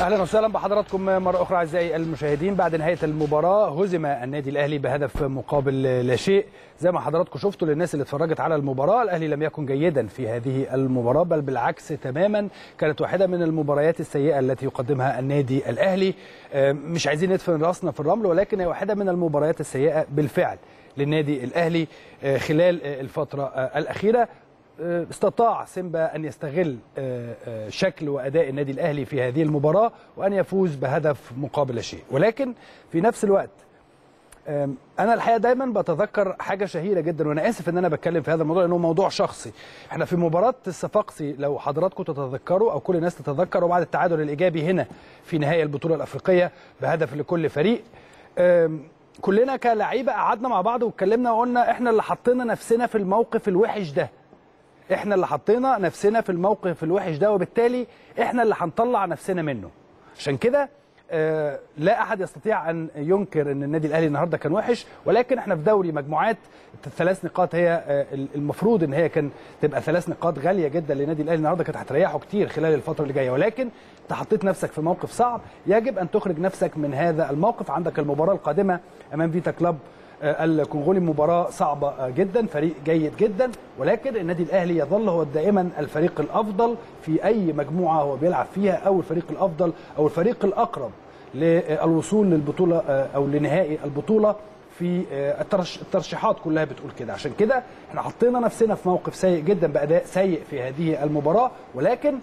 اهلا وسهلا بحضراتكم مره اخرى اعزائي المشاهدين بعد نهايه المباراه هزم النادي الاهلي بهدف مقابل لا شيء زي ما حضراتكم شفتوا للناس اللي اتفرجت على المباراه الاهلي لم يكن جيدا في هذه المباراه بل بالعكس تماما كانت واحده من المباريات السيئه التي يقدمها النادي الاهلي مش عايزين ندفن راسنا في الرمل ولكن هي واحده من المباريات السيئه بالفعل للنادي الاهلي خلال الفتره الاخيره استطاع سيمبا ان يستغل شكل واداء النادي الاهلي في هذه المباراه وان يفوز بهدف مقابل شيء ولكن في نفس الوقت انا الحقيقه دايما بتذكر حاجه شهيره جدا وانا اسف ان انا بتكلم في هذا الموضوع لانه موضوع شخصي احنا في مباراه الصفاقسي لو حضراتكم تتذكروا او كل الناس تتذكر وبعد التعادل الايجابي هنا في نهائي البطوله الافريقيه بهدف لكل فريق كلنا كلاعيبه قعدنا مع بعض واتكلمنا وقلنا احنا اللي حطينا نفسنا في الموقف الوحش ده احنا اللي حطينا نفسنا في الموقف الوحش ده وبالتالي احنا اللي هنطلع نفسنا منه عشان كده آه لا احد يستطيع ان ينكر ان النادي الاهلي النهارده كان وحش ولكن احنا في دوري مجموعات الثلاث نقاط هي آه المفروض ان هي كان تبقى ثلاث نقاط غاليه جدا للنادي الاهلي النهارده كانت هتريحه كتير خلال الفتره اللي جايه ولكن انت حطيت نفسك في موقف صعب يجب ان تخرج نفسك من هذا الموقف عندك المباراه القادمه امام فيتا كلاب الكونغولي مباراة صعبة جدا فريق جيد جدا ولكن النادي الأهلي يظل هو دائما الفريق الأفضل في أي مجموعة هو بيلعب فيها أو الفريق الأفضل أو الفريق الأقرب للوصول للبطولة أو لنهائي البطولة في الترشيحات كلها بتقول كده عشان كده احنا حطينا نفسنا في موقف سيء جدا بأداء سيء في هذه المباراة ولكن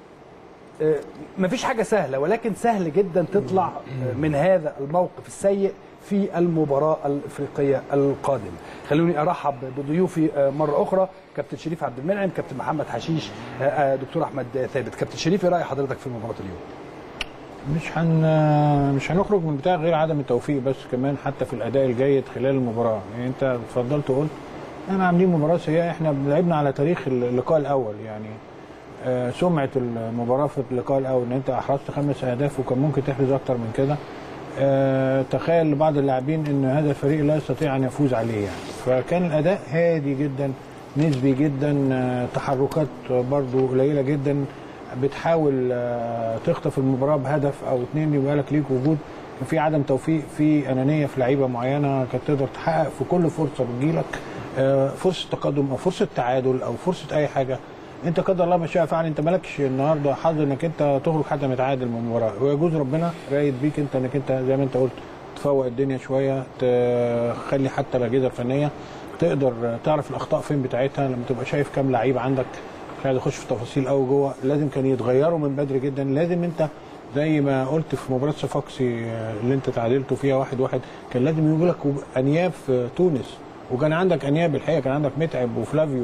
مفيش حاجة سهلة ولكن سهل جدا تطلع من هذا الموقف السيء في المباراة الإفريقية القادمة خلوني أرحب بضيوفي مرة أخرى كابتن شريف عبد المنعم كابتن محمد حشيش دكتور أحمد ثابت كابتن شريف إيه رأي حضرتك في مباراة اليوم مش هن مش هنخرج من بتاع غير عدم التوفيق بس كمان حتى في الاداء الجيد خلال المباراه يعني انت اتفضلت وقلت احنا عاملين مباراه سيئه احنا لعبنا على تاريخ اللقاء الاول يعني آه سمعه المباراه في اللقاء الاول ان انت احرزت خمس اهداف وكان ممكن تحرز اكتر من كده أه تخيل لبعض اللاعبين ان هذا الفريق لا يستطيع ان يفوز عليه يعني فكان الاداء هادي جدا نسبي جدا أه تحركات برضو قليله جدا بتحاول أه تخطف المباراه بهدف او اتنين يبقى لك ليك وجود في عدم توفيق في انانيه في لعيبه معينه كانت تقدر تحقق في كل فرصه بتجيلك فرصه تقدم او فرصه تعادل او فرصه اي حاجه انت قدر الله ما شاء فعل انت مالكش النهارده حظ انك انت تخرج حتى متعادل من المباراه ويجوز ربنا رايد بيك انت انك انت زي ما انت قلت تفوق الدنيا شويه تخلي حتى الاجهزه الفنيه تقدر تعرف الاخطاء فين بتاعتها لما تبقى شايف كام لعيب عندك مش عايز اخش في تفاصيل قوي جوه لازم كان يتغيروا من بدري جدا لازم انت زي ما قلت في مباراه صفاقسي اللي انت تعادلتوا فيها واحد واحد كان لازم يجوا لك انياب في تونس وكان عندك انياب الحقيقه كان عندك متعب وفلافيو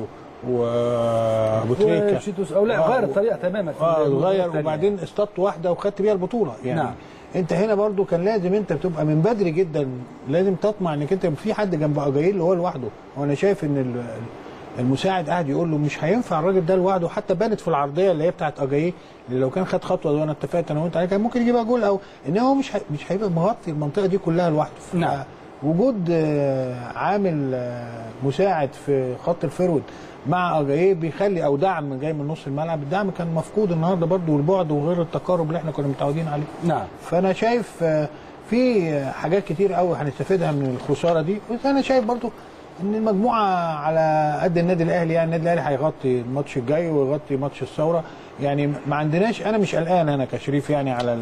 وابو تريكه وشيتوس او لا غير الطريقه تماما اه اتغير وبعدين اصطدت واحده وخدت بيها البطوله يعني نعم. انت هنا برضو كان لازم انت بتبقى من بدري جدا لازم تطمع انك انت في حد جنب اجايل اللي هو لوحده وانا شايف ان المساعد قاعد يقول له مش هينفع الراجل ده لوحده حتى بانت في العرضيه اللي هي بتاعت اجاييه اللي لو كان خد خطوه وانا اتفقت انا وانت عليها كان ممكن يجيبها جول او ان هو مش مش هيبقى مغطي المنطقه دي كلها لوحده نعم وجود عامل مساعد في خط الفرود مع اجاييه بيخلي او دعم جاي من نص الملعب الدعم كان مفقود النهارده برده والبعد وغير التقارب اللي احنا كنا متعودين عليه نعم فانا شايف في حاجات كتير قوي هنستفيدها من الخساره دي بس انا شايف برضو ان المجموعه على قد النادي الاهلي يعني النادي الاهلي هيغطي الماتش الجاي ويغطي ماتش الثوره يعني ما عندناش انا مش قلقان انا كشريف يعني على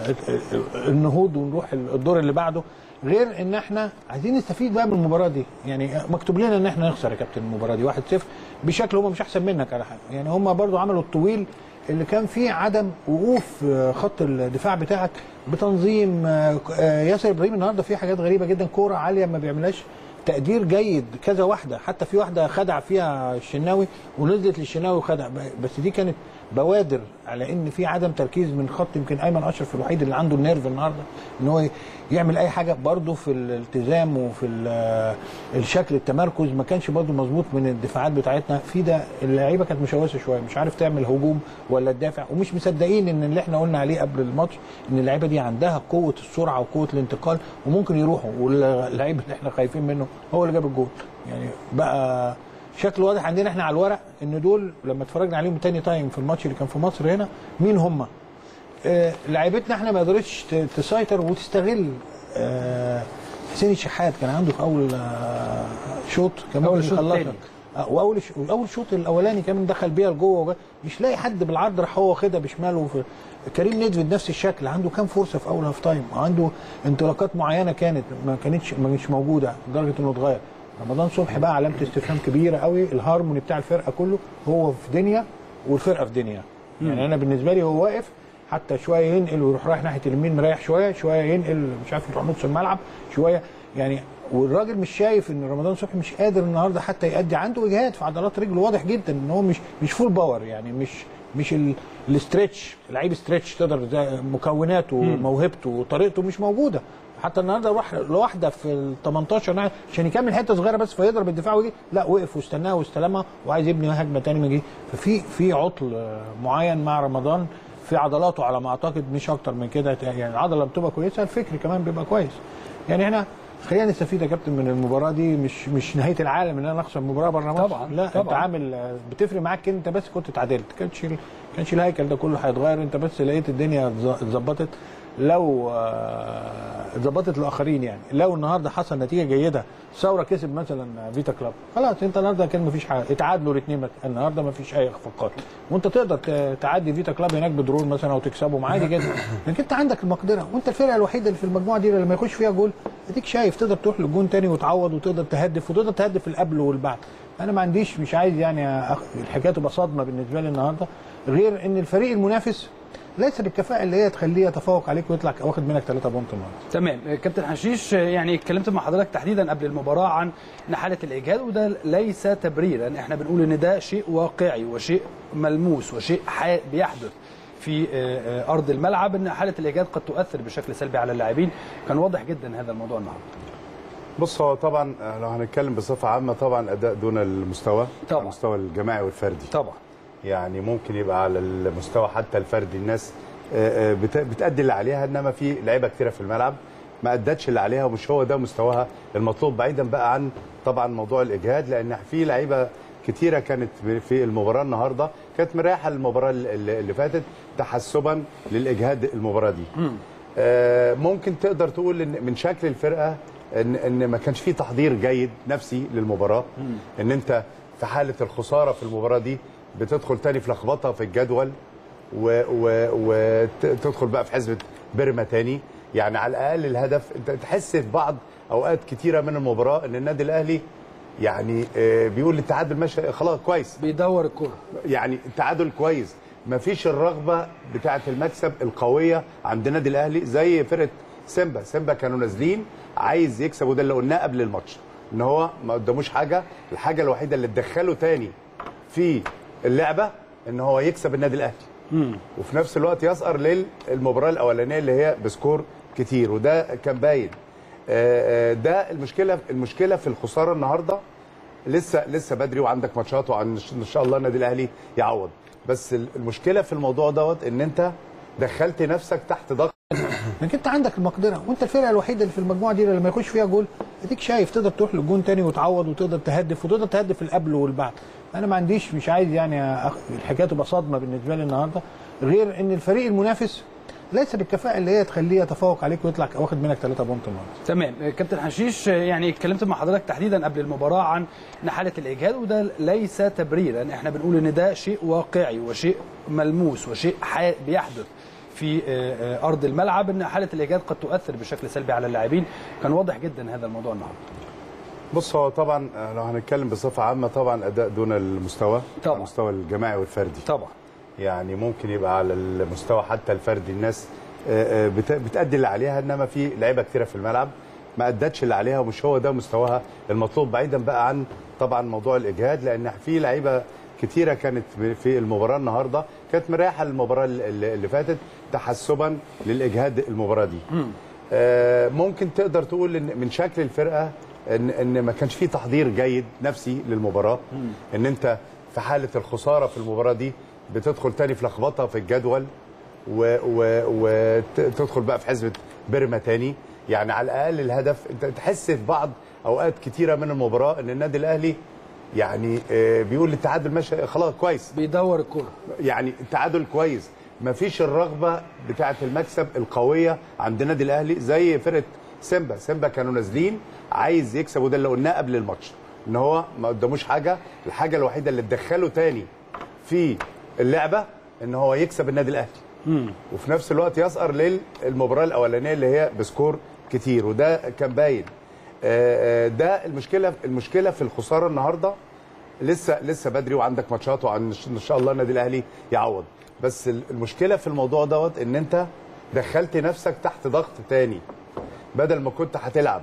النهوض ونروح الدور اللي بعده غير ان احنا عايزين نستفيد بقى من المباراه دي يعني مكتوب لنا ان احنا نخسر يا كابتن المباراه دي 1-0 بشكل هم مش احسن منك على حاجه يعني هم برضو عملوا الطويل اللي كان فيه عدم وقوف خط الدفاع بتاعك بتنظيم ياسر ابراهيم النهارده فيه حاجات غريبه جدا كوره عاليه ما بيعملهاش تقدير جيد كذا واحده حتى في واحده خدع فيها الشناوي ونزلت للشناوي وخدع بس دي كانت بوادر على ان في عدم تركيز من خط يمكن ايمن اشرف الوحيد اللي عنده النيرف النهارده ان هو يعمل اي حاجه برده في الالتزام وفي الشكل التمركز ما كانش برده مظبوط من الدفاعات بتاعتنا في ده اللعيبه كانت مشوشه شويه مش عارف تعمل هجوم ولا تدافع ومش مصدقين ان اللي احنا قلنا عليه قبل الماتش ان اللعيبه دي عندها قوه السرعه وقوه الانتقال وممكن يروحوا واللعيب اللي احنا خايفين منه هو اللي جاب الجول يعني بقى شكل واضح عندنا احنا على الورق ان دول لما اتفرجنا عليهم تاني تايم في الماتش اللي كان في مصر هنا مين هم آه، لعيبتنا احنا ما قدرتش ت- تسيطر وتستغل آه، حسين الشحات كان عنده في اول آه، شوط كان أول ممكن شوط يخلصها. التاني. آه، واول ش- واول شوط الاولاني كمان دخل بيها لجوه وجا- مش لاقي حد بالعرض راح هو واخدها بشماله في كريم نيدفيد نفس الشكل عنده كام فرصه في اول هاف تايم عنده انطلاقات معينه كانت ما كانتش ما كانتش موجوده لدرجه انه اتغير رمضان صبحي بقى علامه استفهام كبيره قوي الهارموني بتاع الفرقه كله هو في دنيا والفرقه في دنيا يعني انا بالنسبه لي هو واقف حتى شويه ينقل ويروح رايح ناحيه اليمين مريح شويه شويه ينقل مش عارف يروح نص الملعب شويه يعني والراجل مش شايف ان رمضان صبحي مش قادر النهارده حتى يأدي عنده اجهاد في عضلات رجله واضح جدا ان هو مش مش فول باور يعني مش مش ال- الاسترتش لعيب استرتش تقدر زي مكوناته وموهبته وطريقته مش موجوده حتى النهارده راح لوحده في ال 18 ناحية عشان يكمل حته صغيره بس فيضرب الدفاع ويجي لا وقف واستناها واستلمها وعايز يبني هجمه تاني ما جه ففي في عطل آه، معين مع رمضان في عضلاته على ما اعتقد مش اكتر من كده يعني العضله بتبقى كويسه الفكر كمان بيبقى كويس يعني احنا خلينا نستفيد يا كابتن من المباراه دي مش مش نهايه العالم ان انا اخسر مباراه بره مصر طبعاً، لا طبعاً. انت عامل آه، بتفرق معاك انت بس كنت اتعادلت كانش ال- كانش الهيكل ده كله هيتغير انت بس لقيت الدنيا اتظ- اتظبطت لو آه، اتظبطت للاخرين يعني لو النهارده حصل نتيجه جيده ثوره كسب مثلا فيتا كلاب خلاص انت النهارده كان مفيش حاجه اتعادلوا الاثنين النهارده مفيش اي اخفاقات وانت تقدر ت- تعدي فيتا كلاب هناك بدرون مثلا او تكسبهم عادي جدا لكن انت عندك المقدره وانت الفرقه الوحيده اللي في المجموعه دي اللي لما يخش فيها جول اديك شايف تقدر تروح للجون تاني وتعوض وتقدر تهدف وتقدر تهدف القبل والبعد انا ما عنديش مش عايز يعني أخ... الحكايه تبقى صدمه بالنسبه لي النهارده غير ان الفريق المنافس ليس بالكفاءه اللي هي تخليه يتفوق عليك ويطلع واخد منك 3 بونت النهارده تمام كابتن حشيش يعني اتكلمت مع حضرتك تحديدا قبل المباراه عن ان حاله الاجهاد وده ليس تبريرا احنا بنقول ان ده شيء واقعي وشيء ملموس وشيء حي- بيحدث في آه، آه، ارض الملعب ان حاله الاجهاد قد تؤثر بشكل سلبي على اللاعبين كان واضح جدا هذا الموضوع النهارده بص هو طبعا لو هنتكلم بصفه عامه طبعا اداء دون المستوى طبعاً. على المستوى الجماعي والفردي طبعا يعني ممكن يبقى على المستوى حتى الفردي الناس آه، آه، بت- بتأدي اللي عليها انما في لعيبه كتيره في الملعب ما ادتش اللي عليها ومش هو ده مستواها المطلوب بعيدا بقى عن طبعا موضوع الاجهاد لان في لعيبه كتيره كانت في المباراه النهارده كانت مريحه المباراه اللي اللي فاتت تحسبا للاجهاد المباراه دي آه، ممكن تقدر تقول ان من شكل الفرقه ان ان ما كانش في تحضير جيد نفسي للمباراه ان انت في حاله الخساره في المباراه دي بتدخل تاني في لخبطه في الجدول وتدخل بقى في حسبه بيرما تاني يعني على الاقل الهدف انت تحس في بعض اوقات كتيره من المباراه ان النادي الاهلي يعني آه، بيقول التعادل ماشي خلاص كويس بيدور الكره يعني التعادل كويس مفيش الرغبه بتاعه المكسب القويه عند النادي الاهلي زي فرقه سيمبا سيمبا كانوا نازلين عايز يكسب وده اللي قلناه قبل الماتش ان هو ما قداموش حاجه الحاجه الوحيده اللي تدخله تاني في اللعبه ان هو يكسب النادي الاهلي وفي نفس الوقت يسقر للمباراه الاولانيه اللي هي بسكور كتير وده كان باين آه، آه، ده المشكله المشكله في الخساره النهارده لسه لسه بدري وعندك ماتشات وعن ان شاء الله النادي الاهلي يعوض بس المشكله في الموضوع دوت ان انت دخلت نفسك تحت ضغط لكن انت عندك المقدره وانت الفرقه الوحيده اللي في المجموعه دي اللي لما يخش فيها جول اديك شايف تقدر تروح للجون تاني وتعوض وتقدر تهدف وتقدر تهدف القبل والبعد انا ما عنديش مش عايز يعني أخ... الحكايه تبقى صدمه بالنسبه لي النهارده غير ان الفريق المنافس ليس بالكفاءه اللي هي تخليه يتفوق عليك ويطلع واخد منك 3 بونت النهارده تمام كابتن حشيش يعني اتكلمت مع حضرتك تحديدا قبل المباراه عن ان حاله الاجهاد وده ليس تبريرا احنا بنقول ان ده شيء واقعي وشيء ملموس وشيء حي- بيحدث في آه، آه، ارض الملعب ان حاله الاجهاد قد تؤثر بشكل سلبي على اللاعبين كان واضح جدا هذا الموضوع النهارده بص هو طبعا لو هنتكلم بصفه عامه طبعا اداء دون المستوى طبعاً. على المستوى الجماعي والفردي طبعا يعني ممكن يبقى على المستوى حتى الفردي الناس آه، آه، بت- بتأدي اللي عليها انما في لعيبه كتيره في الملعب ما ادتش اللي عليها ومش هو ده مستواها المطلوب بعيدا بقى عن طبعا موضوع الاجهاد لان في لعيبه كتيره كانت في المباراه النهارده كانت مريحه المباراه اللي اللي فاتت تحسبا للاجهاد المباراه دي آه، ممكن تقدر تقول ان من شكل الفرقه ان ان ما كانش في تحضير جيد نفسي للمباراه ان انت في حاله الخساره في المباراه دي بتدخل تاني في لخبطه في الجدول وتدخل بقى في حسبه بيرما تاني يعني على الاقل الهدف انت تحس في بعض اوقات كتيره من المباراه ان النادي الاهلي يعني آه، بيقول التعادل ماشي خلاص كويس بيدور الكره يعني التعادل كويس مفيش الرغبه بتاعه المكسب القويه عند النادي الاهلي زي فرقه سيمبا سيمبا كانوا نازلين عايز يكسب وده اللي قلناه قبل الماتش ان هو ما قداموش حاجه الحاجه الوحيده اللي تدخله تاني في اللعبه ان هو يكسب النادي الاهلي وفي نفس الوقت يسقر للمباراه الاولانيه اللي هي بسكور كتير وده كان باين آه، آه، ده المشكله المشكله في الخساره النهارده لسه لسه بدري وعندك ماتشات وعن ان شاء الله النادي الاهلي يعوض بس المشكله في الموضوع دوت ان انت دخلت نفسك تحت ضغط تاني بدل ما كنت هتلعب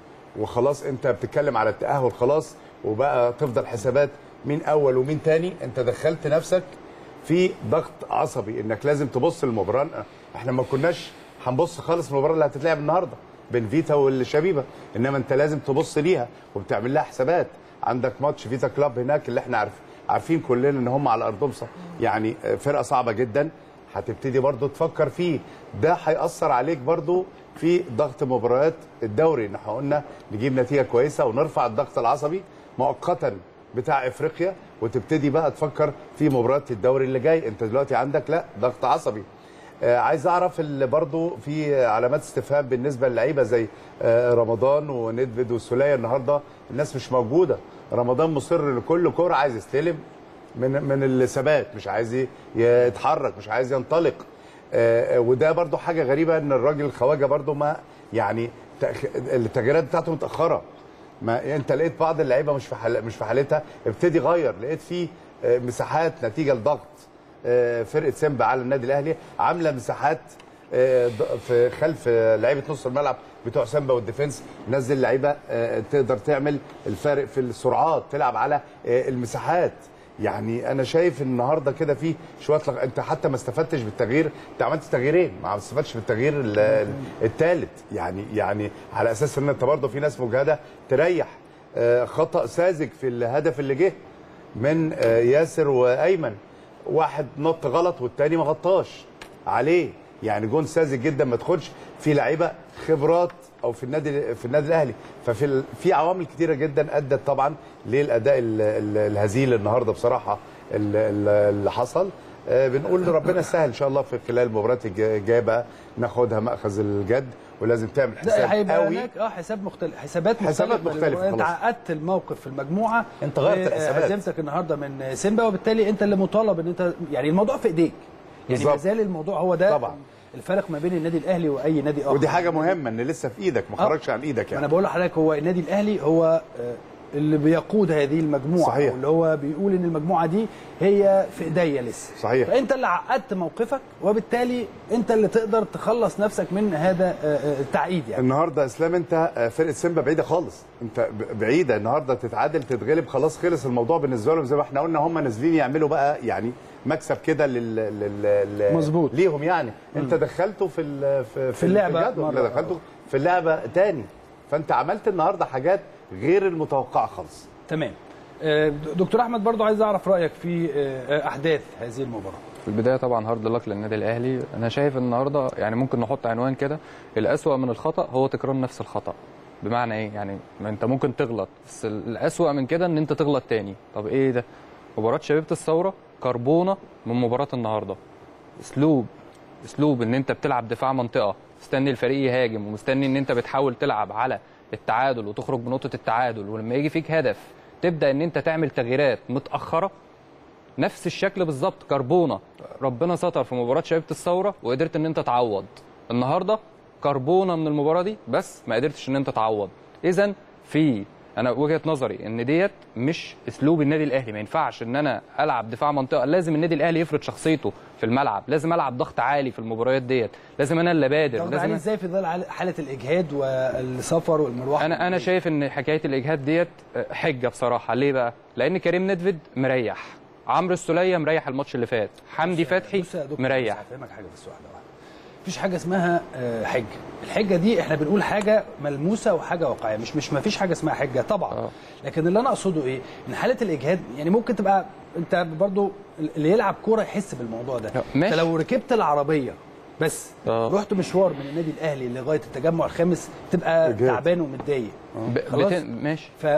وخلاص انت بتتكلم على التاهل خلاص وبقى تفضل حسابات مين اول ومين تاني انت دخلت نفسك في ضغط عصبي انك لازم تبص للمباراه احنا ما كناش هنبص خالص المباراه اللي هتتلعب النهارده بين فيتا والشبيبه انما انت لازم تبص ليها وبتعمل لها حسابات عندك ماتش فيتا كلاب هناك اللي احنا عارف عارفين كلنا ان هم على ارضهم صح يعني فرقه صعبه جدا هتبتدي برضو تفكر فيه ده هيأثر عليك برضو في ضغط مباريات الدوري ان احنا قلنا نجيب نتيجه كويسه ونرفع الضغط العصبي مؤقتا بتاع افريقيا وتبتدي بقى تفكر في مباريات الدوري اللي جاي انت دلوقتي عندك لا ضغط عصبي آه عايز اعرف اللي برضو في علامات استفهام بالنسبه للعيبه زي آه رمضان وندفد والسوليه النهارده الناس مش موجوده رمضان مصر لكل كوره عايز يستلم من من الثبات مش عايز يتحرك مش عايز ينطلق آه وده برضو حاجه غريبه ان الراجل الخواجه برضو ما يعني تأخ- التغييرات بتاعته متاخره ما انت لقيت بعض اللعيبه مش في حال مش في حالتها ابتدي غير لقيت في آه، مساحات نتيجه لضغط آه، فرقه سيمبا على النادي الاهلي عامله مساحات آه، ض- في خلف آه، لعيبه نص الملعب بتوع سيمبا والديفنس نزل لعيبه آه، تقدر تعمل الفارق في السرعات تلعب على آه، المساحات يعني انا شايف النهارده كده في شويه لغ... انت حتى ما استفدتش بالتغيير انت عملت تغييرين ما استفدتش بالتغيير الثالث يعني يعني على اساس ان انت برضه في ناس مجهده تريح آه، خطا ساذج في الهدف اللي جه من آه، ياسر وايمن واحد نط غلط والتاني ما غطاش عليه يعني جون ساذج جدا ما تدخلش في لعيبه خبرات او في النادي في النادي الاهلي ففي ال- في عوامل كتيره جدا ادت طبعا للاداء ال- ال- الهزيل النهارده بصراحه ال- ال- اللي حصل آه، بنقول ربنا يسهل ان شاء الله في خلال المباريات الج- الجايه بقى ناخدها ماخذ الجد ولازم تعمل لا حساب هيبقى قوي هناك اه حساب مختلف حسابات مختلفه حسابات مختلفة، انت خلاص. عقدت الموقف في المجموعه انت غيرت الحسابات. هزيمتك النهارده من سيمبا وبالتالي انت اللي مطالب ان انت يعني الموضوع في ايديك يعني بالظبط. ما زال الموضوع هو ده طبعا. الفرق ما بين النادي الاهلي واي نادي اخر ودي حاجه مهمه ان لسه في ايدك ما آه. خرجش عن ايدك انا يعني بقول لحضرتك هو النادي الاهلي هو آه، اللي بيقود هذه المجموعه صحيح. واللي هو بيقول ان المجموعه دي هي في ايديا لسه صحيح. فانت اللي عقدت موقفك وبالتالي انت اللي تقدر تخلص نفسك من هذا آه، آه، التعقيد يعني النهارده اسلام انت آه، فرقه سيمبا بعيده خالص انت ب- بعيده النهارده تتعادل تتغلب خلاص خلص الموضوع بالنسبه لهم زي ما احنا قلنا هم نازلين يعملوا بقى يعني مكسب كده لل, لل... لل... مظبوط. ليهم يعني انت دخلته في ال... في, في اللعبة الجدول، مرة. دخلته في اللعبه تاني فانت عملت النهارده حاجات غير المتوقعه خالص تمام آه، دكتور احمد برضو عايز اعرف رايك في آه، احداث هذه المباراه في البدايه طبعا هارد لك للنادي الاهلي انا شايف النهارده يعني ممكن نحط عنوان كده الاسوا من الخطا هو تكرار نفس الخطا بمعنى ايه يعني ما انت ممكن تغلط بس الاسوا من كده ان انت تغلط تاني طب ايه ده مباراه شبيبه الثوره كربونه من مباراه النهارده اسلوب اسلوب ان انت بتلعب دفاع منطقه مستني الفريق يهاجم ومستني ان انت بتحاول تلعب على التعادل وتخرج بنقطه التعادل ولما يجي فيك هدف تبدا ان انت تعمل تغييرات متاخره نفس الشكل بالظبط كربونه ربنا ستر في مباراه شبيبه الثوره وقدرت ان انت تعوض النهارده كربونه من المباراه دي بس ما قدرتش ان انت تعوض اذا في انا وجهه نظري ان ديت مش اسلوب النادي الاهلي ما ينفعش ان انا العب دفاع منطقه لازم النادي الاهلي يفرض شخصيته في الملعب لازم العب ضغط عالي في المباريات ديت لازم انا اللي بادر ضغط لازم عليه أنا... ازاي في ظل حال- حاله الاجهاد والسفر والمروح انا انا شايف ان حكايه الاجهاد ديت حجه بصراحه ليه بقى لان كريم ندفد مريح عمرو السوليه مريح الماتش اللي فات حمدي فتحي بص يا دكتور، مريح بس هفهمك حاجه بس واحده واحده مفيش حاجه اسمها آه، حجه الحجه دي احنا بنقول حاجه ملموسه وحاجه واقعيه مش مش مفيش حاجه اسمها حجه طبعا آه. لكن اللي انا اقصده ايه ان حاله الاجهاد يعني ممكن تبقى انت برضو اللي يلعب كوره يحس بالموضوع ده لا، ماشي. انت لو ركبت العربيه بس آه. رحت مشوار من النادي الاهلي لغايه التجمع الخامس تبقى إجهاد. تعبان ومتضايق ب... خلاص بت... ماشي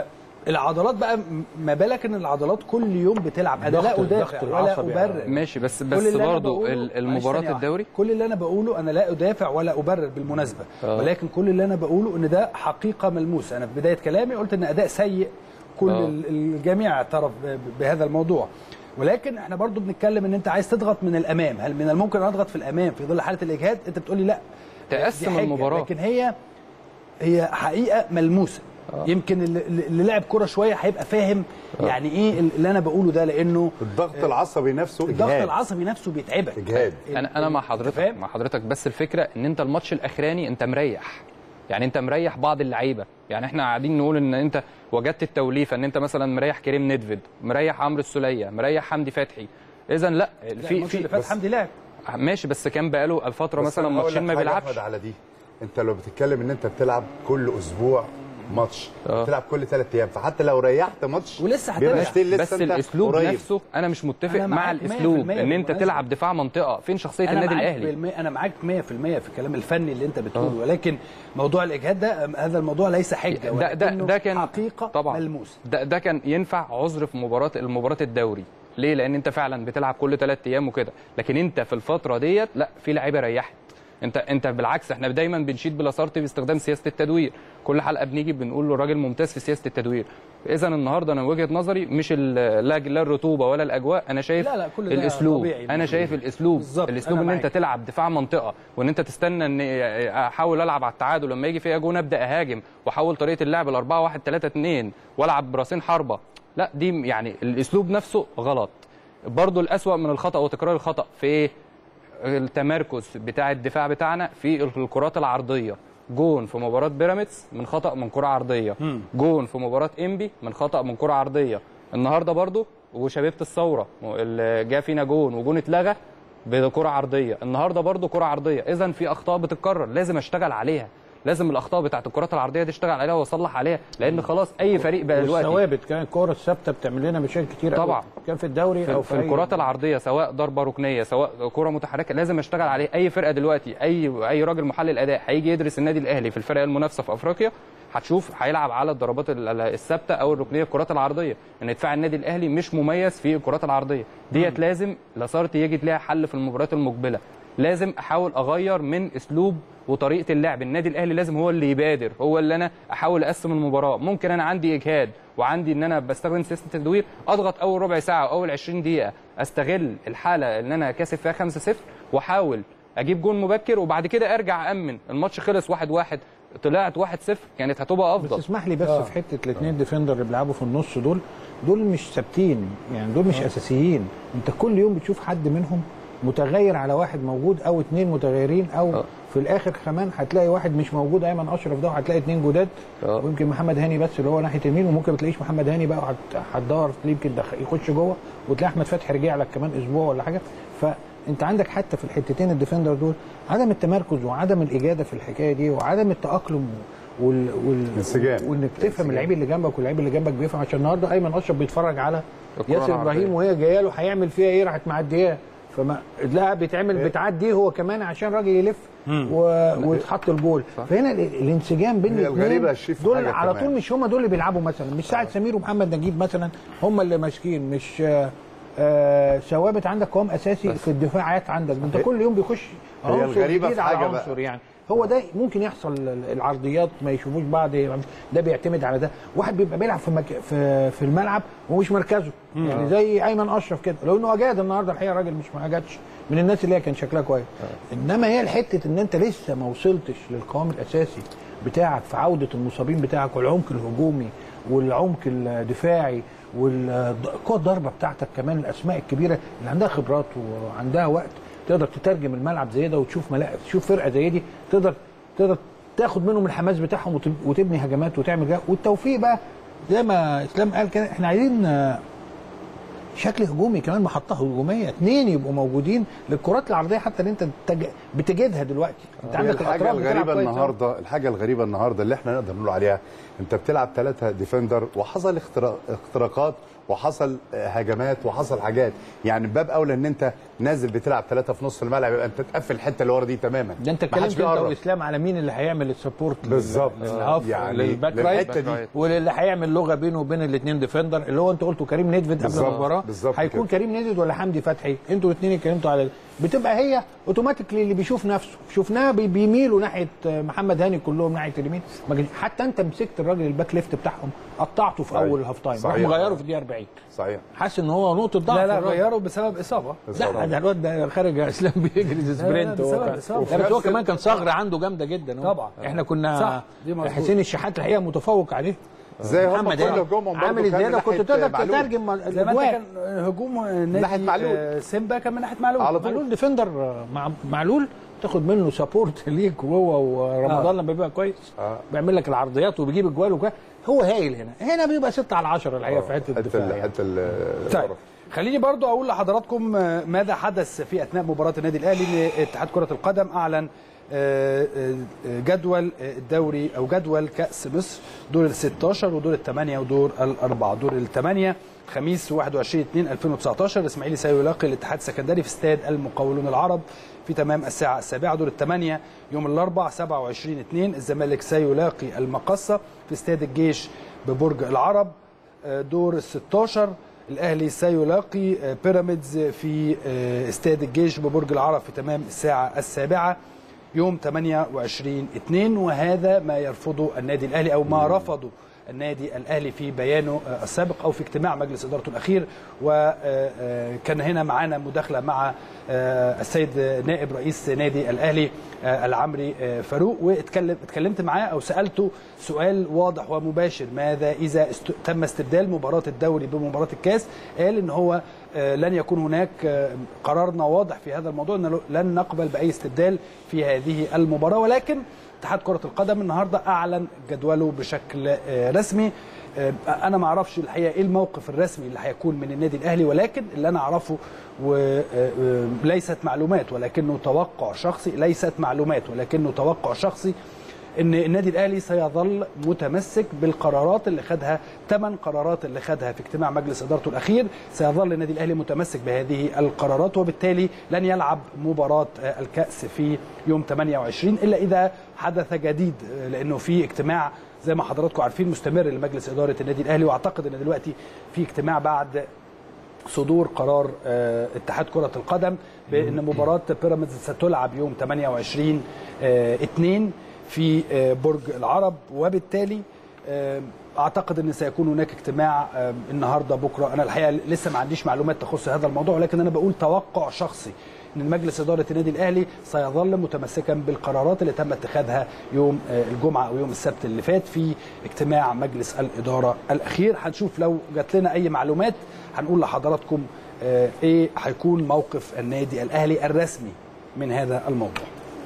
العضلات بقى م- ما بالك ان العضلات كل يوم بتلعب انا لا الضغط- ادافع الضغط ولا العصبي على- ابرر ماشي بس كل بس اللي أنا برضه بقوله- ال- معلش المباراه ثانية واحدة. الدوري كل اللي انا بقوله انا لا ادافع ولا ابرر بالمناسبه آه. ولكن كل اللي انا بقوله ان ده حقيقه ملموسه انا في بدايه كلامي قلت ان اداء سيء كل آه. ال- الجميع اعترف ب- بهذا الموضوع ولكن احنا برضو بنتكلم ان انت عايز تضغط من الامام هل من الممكن ان اضغط في الامام في ظل حاله الاجهاد انت بتقولي لا تقسم دي حجة، المباراة. لكن هي هي حقيقه ملموسه يمكن اللي, اللي لعب كرة شويه هيبقى فاهم يعني ايه اللي انا بقوله ده لانه الضغط العصبي نفسه الضغط إجهاد. العصبي نفسه بيتعبك اجهاد انا انا مع حضرتك فاهم؟ مع حضرتك بس الفكره ان انت الماتش الاخراني انت مريح يعني انت مريح بعض اللعيبه يعني احنا قاعدين نقول ان انت وجدت التوليفه ان انت مثلا مريح كريم ندفد مريح عمرو السوليه مريح حمدي فتحي اذا لا في في اللي فات في حمدي لعب ماشي بس كان بقاله فتره بس مثلا أنا هقول ماتشين لك ما حاجة بيلعبش أحمد على دي انت لو بتتكلم ان انت بتلعب كل اسبوع ماتش آه. بتلعب كل ثلاث ايام فحتى لو ريحت ماتش ولسه بيبقى هترجع. ستيل لسه بس انت الاسلوب قريب. نفسه انا مش متفق أنا مع معاك الاسلوب 100% ان انت بالمناسبة. تلعب دفاع منطقه فين شخصيه انا النادي معاك الاهلي بالمية انا معاك 100% في الكلام الفني اللي انت بتقوله ولكن موضوع الاجهاد ده هذا الموضوع ليس حجه ده ده ولكنه ده كان حقيقه طبعا ملموسه ده ده كان ينفع عذر في مباراه المباراه الدوري ليه لان انت فعلا بتلعب كل ثلاث ايام وكده لكن انت في الفتره ديت لا في لعيبه ريحت انت انت بالعكس احنا دايما بنشيد بلاسارتي باستخدام سياسه التدوير كل حلقه بنيجي بنقول له الراجل ممتاز في سياسه التدوير اذا النهارده انا من وجهه نظري مش ال- لا لا الرطوبه ولا الاجواء انا شايف لا، لا، كل ده الاسلوب طبيعي. انا شايف الاسلوب بالظبط، الاسلوب أنا ان انت معاك. تلعب دفاع منطقه وان انت تستنى ان احاول العب على التعادل لما يجي فيها جون ابدا اهاجم واحول طريقه اللعب ل 4 1 3 2 والعب براسين حربه لا دي يعني الاسلوب نفسه غلط برضو الاسوا من الخطا وتكرار الخطا في ايه التمركز بتاع الدفاع بتاعنا في الكرات العرضيه جون في مباراه بيراميدز من خطا من كره عرضيه جون في مباراه انبي من خطا من كره عرضيه النهارده برضو وشبيبه الثوره اللي جا فينا جون وجون اتلغى بكره عرضيه النهارده برضو كره عرضيه اذا في اخطاء بتتكرر لازم اشتغل عليها لازم الاخطاء بتاعت الكرات العرضيه دي اشتغل عليها واصلح عليها لان خلاص اي فريق بقى دلوقتي والثوابت كان الكوره الثابته بتعمل لنا مشاكل كتير قوي. طبعا. كان في الدوري في, او في أي- الكرات العرضيه سواء ضربه ركنيه سواء كره متحركه لازم اشتغل عليه اي فرقه دلوقتي اي اي راجل محلل اداء هيجي يدرس النادي الاهلي في الفرق المنافسه في افريقيا هتشوف هيلعب على الضربات ال- ال- الثابته او الركنيه الكرات العرضيه ان دفاع النادي الاهلي مش مميز في الكرات العرضيه ديت لازم لاسارتي يجد لها حل في المباريات المقبله لازم احاول اغير من اسلوب وطريقه اللعب النادي الاهلي لازم هو اللي يبادر هو اللي انا احاول اقسم المباراه ممكن انا عندي اجهاد وعندي ان انا بستخدم سياسه التدوير اضغط اول ربع ساعه او اول 20 دقيقه استغل الحاله ان انا كاسب فيها 5-0 واحاول اجيب جون مبكر وبعد كده ارجع امن الماتش خلص 1-1 طلعت 1-0 كانت هتبقى بس افضل اسمح لي بس في حته الاثنين ديفندر اللي بيلعبوا في النص دول دول مش ثابتين يعني دول مش اساسيين انت كل يوم بتشوف حد منهم متغير على واحد موجود او اثنين متغيرين او آه. في الاخر كمان هتلاقي واحد مش موجود ايمن اشرف ده وهتلاقي اثنين جداد آه. ويمكن محمد هاني بس اللي هو ناحيه اليمين وممكن ما تلاقيش محمد هاني بقى وهت- هتدور يمكن دخ- يخش جوه وتلاقي احمد فتحي رجع لك كمان اسبوع ولا حاجه فانت عندك حتى في الحتتين الديفندر دول عدم التمركز وعدم الاجاده في الحكايه دي وعدم التاقلم وال وال انسجام. وانك تفهم اللعيب اللي جنبك واللعيب اللي جنبك بيفهم عشان النهارده ايمن اشرف بيتفرج على الكرة ياسر العرضية. ابراهيم وهي جايه له هيعمل فيها ايه راحت معدياه فما لا بيتعمل بتعدي هو كمان عشان راجل يلف و... ويتحط الجول فهنا ال- الانسجام بين هي الاثنين الغريبة يا شريف دول حاجة على كمان. طول مش هم دول اللي بيلعبوا مثلا مش سعد سمير ومحمد نجيب مثلا هم اللي ماسكين مش آه، آه، ثوابت عندك قوام اساسي في الدفاعات عندك انت كل يوم بيخش هي عنصر الغريبة جديد في على حاجة بقى. عنصر يعني هو ده ممكن يحصل العرضيات ما يشوفوش بعض ده بيعتمد على ده واحد بيبقى بيلعب في مك... في في الملعب ومش مركزه يعني زي ايمن اشرف كده لو انه اجاد النهارده الحقيقه راجل مش ما اجادش من الناس اللي هي كان شكلها كويس انما هي الحته ان انت لسه ما وصلتش للقوام الاساسي بتاعك في عوده المصابين بتاعك والعمق الهجومي والعمق الدفاعي والقوه الضربه بتاعتك كمان الاسماء الكبيره اللي عندها خبرات وعندها وقت تقدر تترجم الملعب زي ده وتشوف ملاعب تشوف فرقه زي دي تقدر تقدر تاخد منهم الحماس بتاعهم وتب- وتبني هجمات وتعمل ده والتوفيق بقى زي ما اسلام قال كده احنا عايزين آه، شكل هجومي كمان محطه هجوميه اثنين يبقوا موجودين للكرات العرضيه حتى اللي انت بتج- بتجدها دلوقتي انت هي عندك الحاجه الاطراف بتلعب الغريبه كويس أوي. النهارده الحاجه الغريبه النهارده اللي احنا نقدر نقول عليها انت بتلعب ثلاثه ديفندر وحصل اخترا- اختراقات وحصل آه، هجمات وحصل حاجات يعني باب اولى ان انت نازل بتلعب ثلاثه في نص الملعب يبقى انت تقفل الحته اللي ورا دي تماما ده انت ما حدش اتكلمت انت بيقرب. واسلام على مين اللي هيعمل السبورت لل- بالظبط. للهاف يعني للباك للحتة رايت دي. واللي هيعمل لغه بينه وبين الاثنين ديفندر اللي هو انت قلته كريم نيدفيد قبل بالظبط. المباراه بالظبط هيكون كده. كريم نيدفيد ولا حمدي فتحي انتوا الاثنين اتكلمتوا على بتبقى هي اوتوماتيكلي اللي بيشوف نفسه شفناها بي- بيميلوا ناحيه محمد هاني كلهم ناحيه اليمين ما جاش- حتى انت مسكت الراجل الباك ليفت بتاعهم قطعته في صحيح. اول هاف تايم راح صحيح. مغيره في الدقيقه 40 صحيح حاسس ان هو نقطه ضعف لا لا الراجل. غيره بسبب اصابه لا ده الواد ده خارج يا اسلام بيجري زي سبرنت بسبب- هو كان- بسبب. لا بس هو كمان كان ثغره عنده جامده جدا هو. طبعا. احنا كنا صح، دي مظبوط. حسين الشحات الحقيقه متفوق عليه زي هم محمد كل هاني هجومهم برضه عامل كان ازاي لو من كنت ناحية تقدر معلول. تترجم زي ما انت الاجوال كان هجوم ناحية نادي معلول. آه، سيمبا كان من ناحيه معلول على طول. معلول ديفندر مع معلول تاخد منه سبورت ليك وهو ورمضان لما بيبقى كويس آه. بيعمل لك العرضيات وبيجيب اجوال وكده هو هايل هنا هنا بيبقى 6 على 10 الحقيقه في حته حته الدفاع ال- يعني. حته ال- طيب خليني برضو اقول لحضراتكم آه، ماذا حدث في اثناء مباراه النادي الاهلي ان اتحاد كره القدم اعلن آه، آه، جدول الدوري او جدول كاس مصر دور ال 16 ودور الثمانيه ودور الاربعه دور الثمانيه خميس 21 2 2019 الاسماعيلي سيلاقي الاتحاد السكندري في استاد المقاولون العرب في تمام الساعه السابعه دور الثمانيه يوم الاربعاء 27 2 الزمالك سيلاقي المقصه في استاد الجيش ببرج العرب آه، دور ال 16 الاهلي سيلاقي آه، بيراميدز في آه، استاد الجيش ببرج العرب في تمام الساعه السابعه يوم 28 2 وهذا ما يرفضه النادي الاهلي او ما رفضه النادي الاهلي في بيانه آه، السابق او في اجتماع مجلس ادارته الاخير وكان هنا معانا مداخله مع آه، السيد نائب رئيس نادي الاهلي آه، العمري آه، فاروق واتكلم اتكلمت معاه او سالته سؤال واضح ومباشر ماذا اذا است... تم استبدال مباراه الدوري بمباراه الكاس قال ان هو آه، لن يكون هناك آه، قرارنا واضح في هذا الموضوع ان لن نقبل باي استبدال في هذه المباراه ولكن اتحاد كره القدم النهارده اعلن جدوله بشكل آه، رسمي آه، انا ما اعرفش الحقيقه ايه الموقف الرسمي اللي هيكون من النادي الاهلي ولكن اللي انا اعرفه وليست معلومات ولكنه توقع شخصي ليست معلومات ولكنه توقع شخصي ان النادي الاهلي سيظل متمسك بالقرارات اللي خدها ثمان قرارات اللي خدها في اجتماع مجلس ادارته الاخير سيظل النادي الاهلي متمسك بهذه القرارات وبالتالي لن يلعب مباراه آه، الكاس في يوم 28 الا اذا حدث جديد آه، لانه في اجتماع زي ما حضراتكم عارفين مستمر لمجلس اداره النادي الاهلي واعتقد ان دلوقتي في اجتماع بعد صدور قرار آه، اتحاد كرة القدم بأن مباراة بيراميدز ستلعب يوم 28 آه، 2 في آه، برج العرب وبالتالي آه، اعتقد ان سيكون هناك اجتماع آه، النهارده بكره انا الحقيقه لسه ما عنديش معلومات تخص هذا الموضوع ولكن انا بقول توقع شخصي ان مجلس اداره النادي الاهلي سيظل متمسكا بالقرارات اللي تم اتخاذها يوم آه، الجمعه او يوم السبت اللي فات في اجتماع مجلس الاداره الاخير هنشوف لو جات لنا اي معلومات هنقول لحضراتكم آه، ايه هيكون موقف النادي الاهلي الرسمي من هذا الموضوع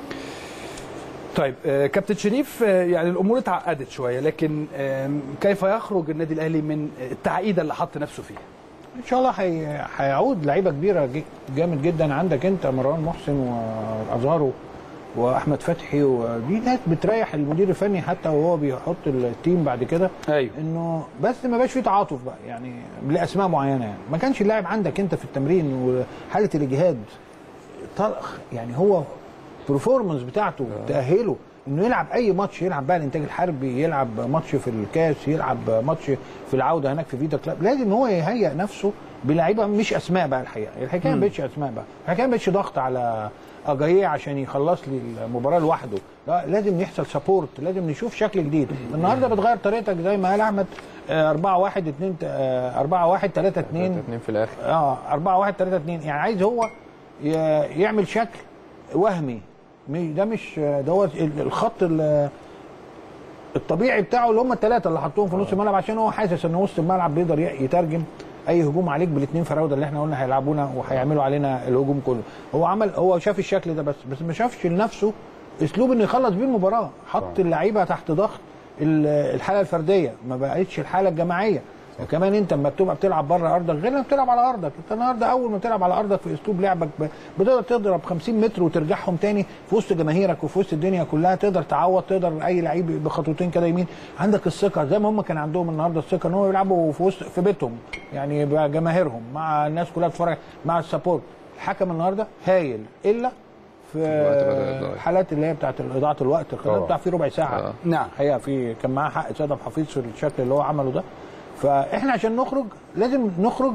طيب آه، كابتن شريف آه، يعني الامور اتعقدت شويه لكن آم، كيف يخرج النادي الاهلي من التعقيده اللي حط نفسه فيها ان شاء الله هي- هيعود لعيبه كبيره جي- جامد جدا عندك انت مروان محسن وازارو واحمد فتحي ودي ناس بتريح المدير الفني حتى وهو بيحط التيم بعد كده ايوه انه بس ما بقاش في تعاطف بقى يعني لاسماء معينه يعني ما كانش اللاعب عندك انت في التمرين وحاله الاجهاد طلق يعني هو برفورمانس بتاعته تاهله انه يلعب اي ماتش يلعب بقى الانتاج الحربي يلعب ماتش في الكاس يلعب ماتش في العوده هناك في فيتا كلاب لازم هو يهيئ نفسه بلعيبه مش اسماء بقى الحقيقه الحكايه ما بقتش اسماء بقى الحكايه ما بقتش ضغط على اجاييه عشان يخلص لي المباراه لوحده لا لازم يحصل سبورت لازم نشوف شكل جديد النهارده بتغير طريقتك زي ما قال احمد 4 1 2 4 1 3 2 اتنين في الاخر اه 4 1 3 2 يعني عايز هو ي- يعمل شكل وهمي مش- ده مش ده هو ال- الخط ال- الطبيعي بتاعه اللي هم الثلاثه اللي حطوهم في نص الملعب عشان هو حاسس ان وسط الملعب بيقدر ي- يترجم اي هجوم عليك بالاثنين فراوده اللي احنا قلنا هيلعبونا وهيعملوا علينا الهجوم كله هو عمل هو شاف الشكل ده بس بس ما شافش لنفسه اسلوب انه يخلص بيه المباراه حط اللعيبه تحت ضغط ال- الحاله الفرديه ما بقتش الحاله الجماعيه كمان انت لما بتبقى بتلعب بره ارضك غير لما بتلعب على ارضك انت النهارده اول ما بتلعب على ارضك في اسلوب لعبك ب- بتقدر تضرب 50 متر وترجعهم تاني في وسط جماهيرك وفي وسط الدنيا كلها تقدر تعوض تقدر اي لعيب بخطوتين كده يمين عندك الثقه زي ما هم كان عندهم النهارده الثقه ان هم بيلعبوا في وسط في بيتهم يعني بجماهيرهم مع الناس كلها بتتفرج مع السبورت الحكم النهارده هايل الا في الوقت بدل الضايع. الحالات اللي هي بتاعت اضاعه الوقت القرار طبعا. بتاع فيه ربع ساعه آه. نعم. الحقيقه في كان معاه حق سيد أبو حفيظ في الشكل اللي هو عمله ده فاحنا عشان نخرج لازم نخرج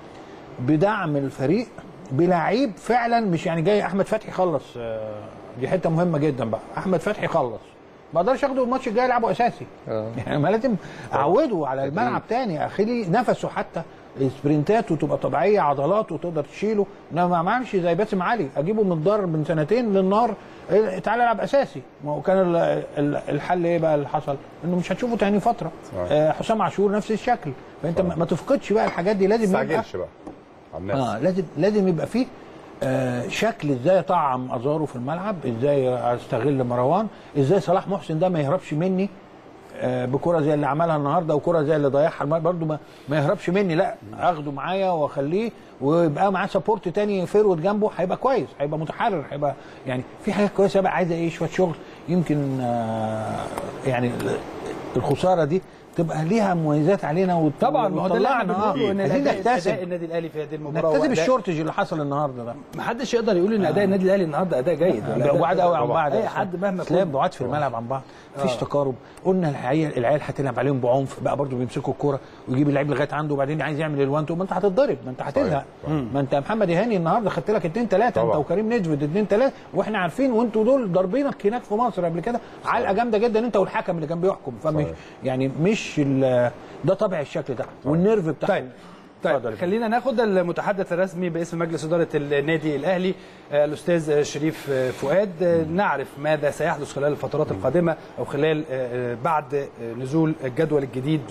بدعم الفريق بلعيب فعلا مش يعني جاي احمد فتحي خلص آه، دي حته مهمه جدا بقى احمد فتحي خلص ما اقدرش اخده الماتش الجاي العبه اساسي آه. يعني ما لازم اعوده على الملعب تاني اخلي نفسه حتى سبرنتاته تبقى طبيعيه عضلاته تقدر تشيله انما ما اعملش زي باسم علي اجيبه من الدار من سنتين للنار إيه، تعالى العب اساسي ما هو كان ال- ال- الحل ايه بقى اللي حصل انه مش هتشوفه تاني فتره صحيح. آه، حسام عاشور نفس الشكل فانت ما ما تفقدش بقى الحاجات دي ما لازم يبقى تستعجلش بقى على الناس اه لازم لازم يبقى فيه آه شكل ازاي اطعم ازاره في الملعب ازاي استغل مروان ازاي صلاح محسن ده ما يهربش مني آه بكره زي اللي عملها النهارده وكره زي اللي ضيعها المرة برضو ما, ما يهربش مني لا اخده معايا واخليه ويبقى معاه سبورت تاني فيرود جنبه هيبقى كويس هيبقى متحرر هيبقى يعني في حاجات كويسه بقى عايزه ايه شويه شغل يمكن آه يعني الخساره دي تبقى ليها مميزات علينا وت- طبعا ما هو ده اللي احنا وتطلعنا. بنقوله ان عايزين الاداء نكتسب أداء النادي الاهلي في هذه المباراه نكتسب وأداء- الشورتج اللي حصل النهارده ده محدش يقدر يقول ان اداء النادي الاهلي النهارده اداء جيد ولا أداء- بعاد قوي عن بعض اي حد مهما تلاقي كنت بعاد في الملعب عن بعض مفيش تقارب قلنا العيال العيال هتلعب عليهم بعنف بقى برضو بيمسكوا الكوره ويجيب اللعيب لغايه عنده وبعدين عايز يعمل الوان تو ما انت هتتضرب ما انت هتزهق ما انت محمد هاني النهارده خدت لك اثنين ثلاثه انت طبعا. وكريم نجفد اثنين ثلاثه واحنا عارفين وانتوا دول ضاربينك هناك في مصر قبل كده علقه جامده جدا انت والحكم اللي كان بيحكم فمش صحيح. يعني مش ال- ده طبع الشكل ده والنيرف بتاع طيب طيب خلينا ناخد المتحدث الرسمي باسم مجلس اداره النادي الاهلي آه، الاستاذ شريف آه، فؤاد آه، نعرف ماذا سيحدث خلال الفترات القادمه او خلال آه، آه، بعد آه، نزول الجدول الجديد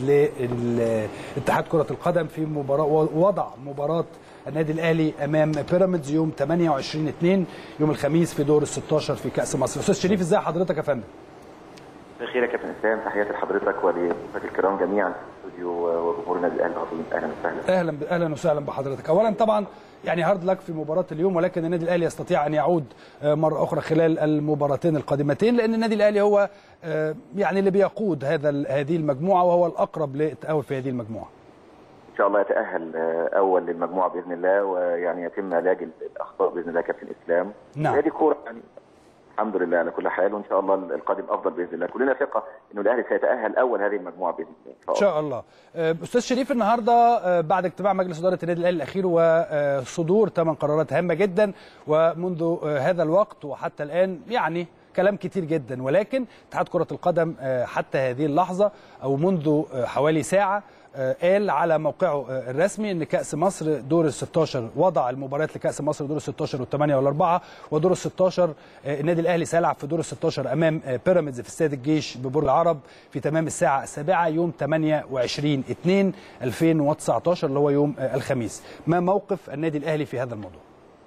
لاتحاد كره القدم في مباراه وضع مباراه النادي الاهلي امام بيراميدز يوم 28 2 يوم الخميس في دور ال 16 في كاس مصر استاذ شريف ازاي حضرتك يا فندم بخير يا كابتن اسلام تحياتي لحضرتك ولضيوفك الكرام جميعا في الاستوديو وجمهور النادي الاهلي العظيم اهلا وسهلا اهلا اهلا وسهلا بحضرتك اولا طبعا يعني هارد لك في مباراه اليوم ولكن النادي الاهلي يستطيع ان يعود آه، مره اخرى خلال المباراتين القادمتين لان النادي الاهلي هو آه، يعني اللي بيقود هذا ال- هذه المجموعه وهو الاقرب للتاهل في هذه المجموعه ان شاء الله يتاهل آه، اول للمجموعه باذن الله ويعني يتم علاج ال- الاخطاء باذن الله كابتن اسلام نعم. هي دي كوره يعني الحمد لله على كل حال وان شاء الله القادم افضل باذن الله كلنا ثقه انه الاهلي سيتاهل اول هذه المجموعه باذن الله ان شاء الله آه، استاذ شريف النهارده آه، بعد اجتماع مجلس اداره النادي الاهلي الاخير وصدور ثمان قرارات هامه جدا ومنذ آه، هذا الوقت وحتى الان يعني كلام كتير جدا ولكن اتحاد كره القدم آه، حتى هذه اللحظه او منذ آه، حوالي ساعه آه، قال على موقعه آه، الرسمي ان كاس مصر دور ال 16 وضع المباريات لكاس مصر دور ال 16 والثمانيه والاربعه ودور ال 16 آه، النادي الاهلي سيلعب في دور ال 16 امام آه، بيراميدز في استاد الجيش ببرج العرب في تمام الساعه السابعه يوم 28 2 2019 اللي هو يوم آه، الخميس ما موقف النادي الاهلي في هذا الموضوع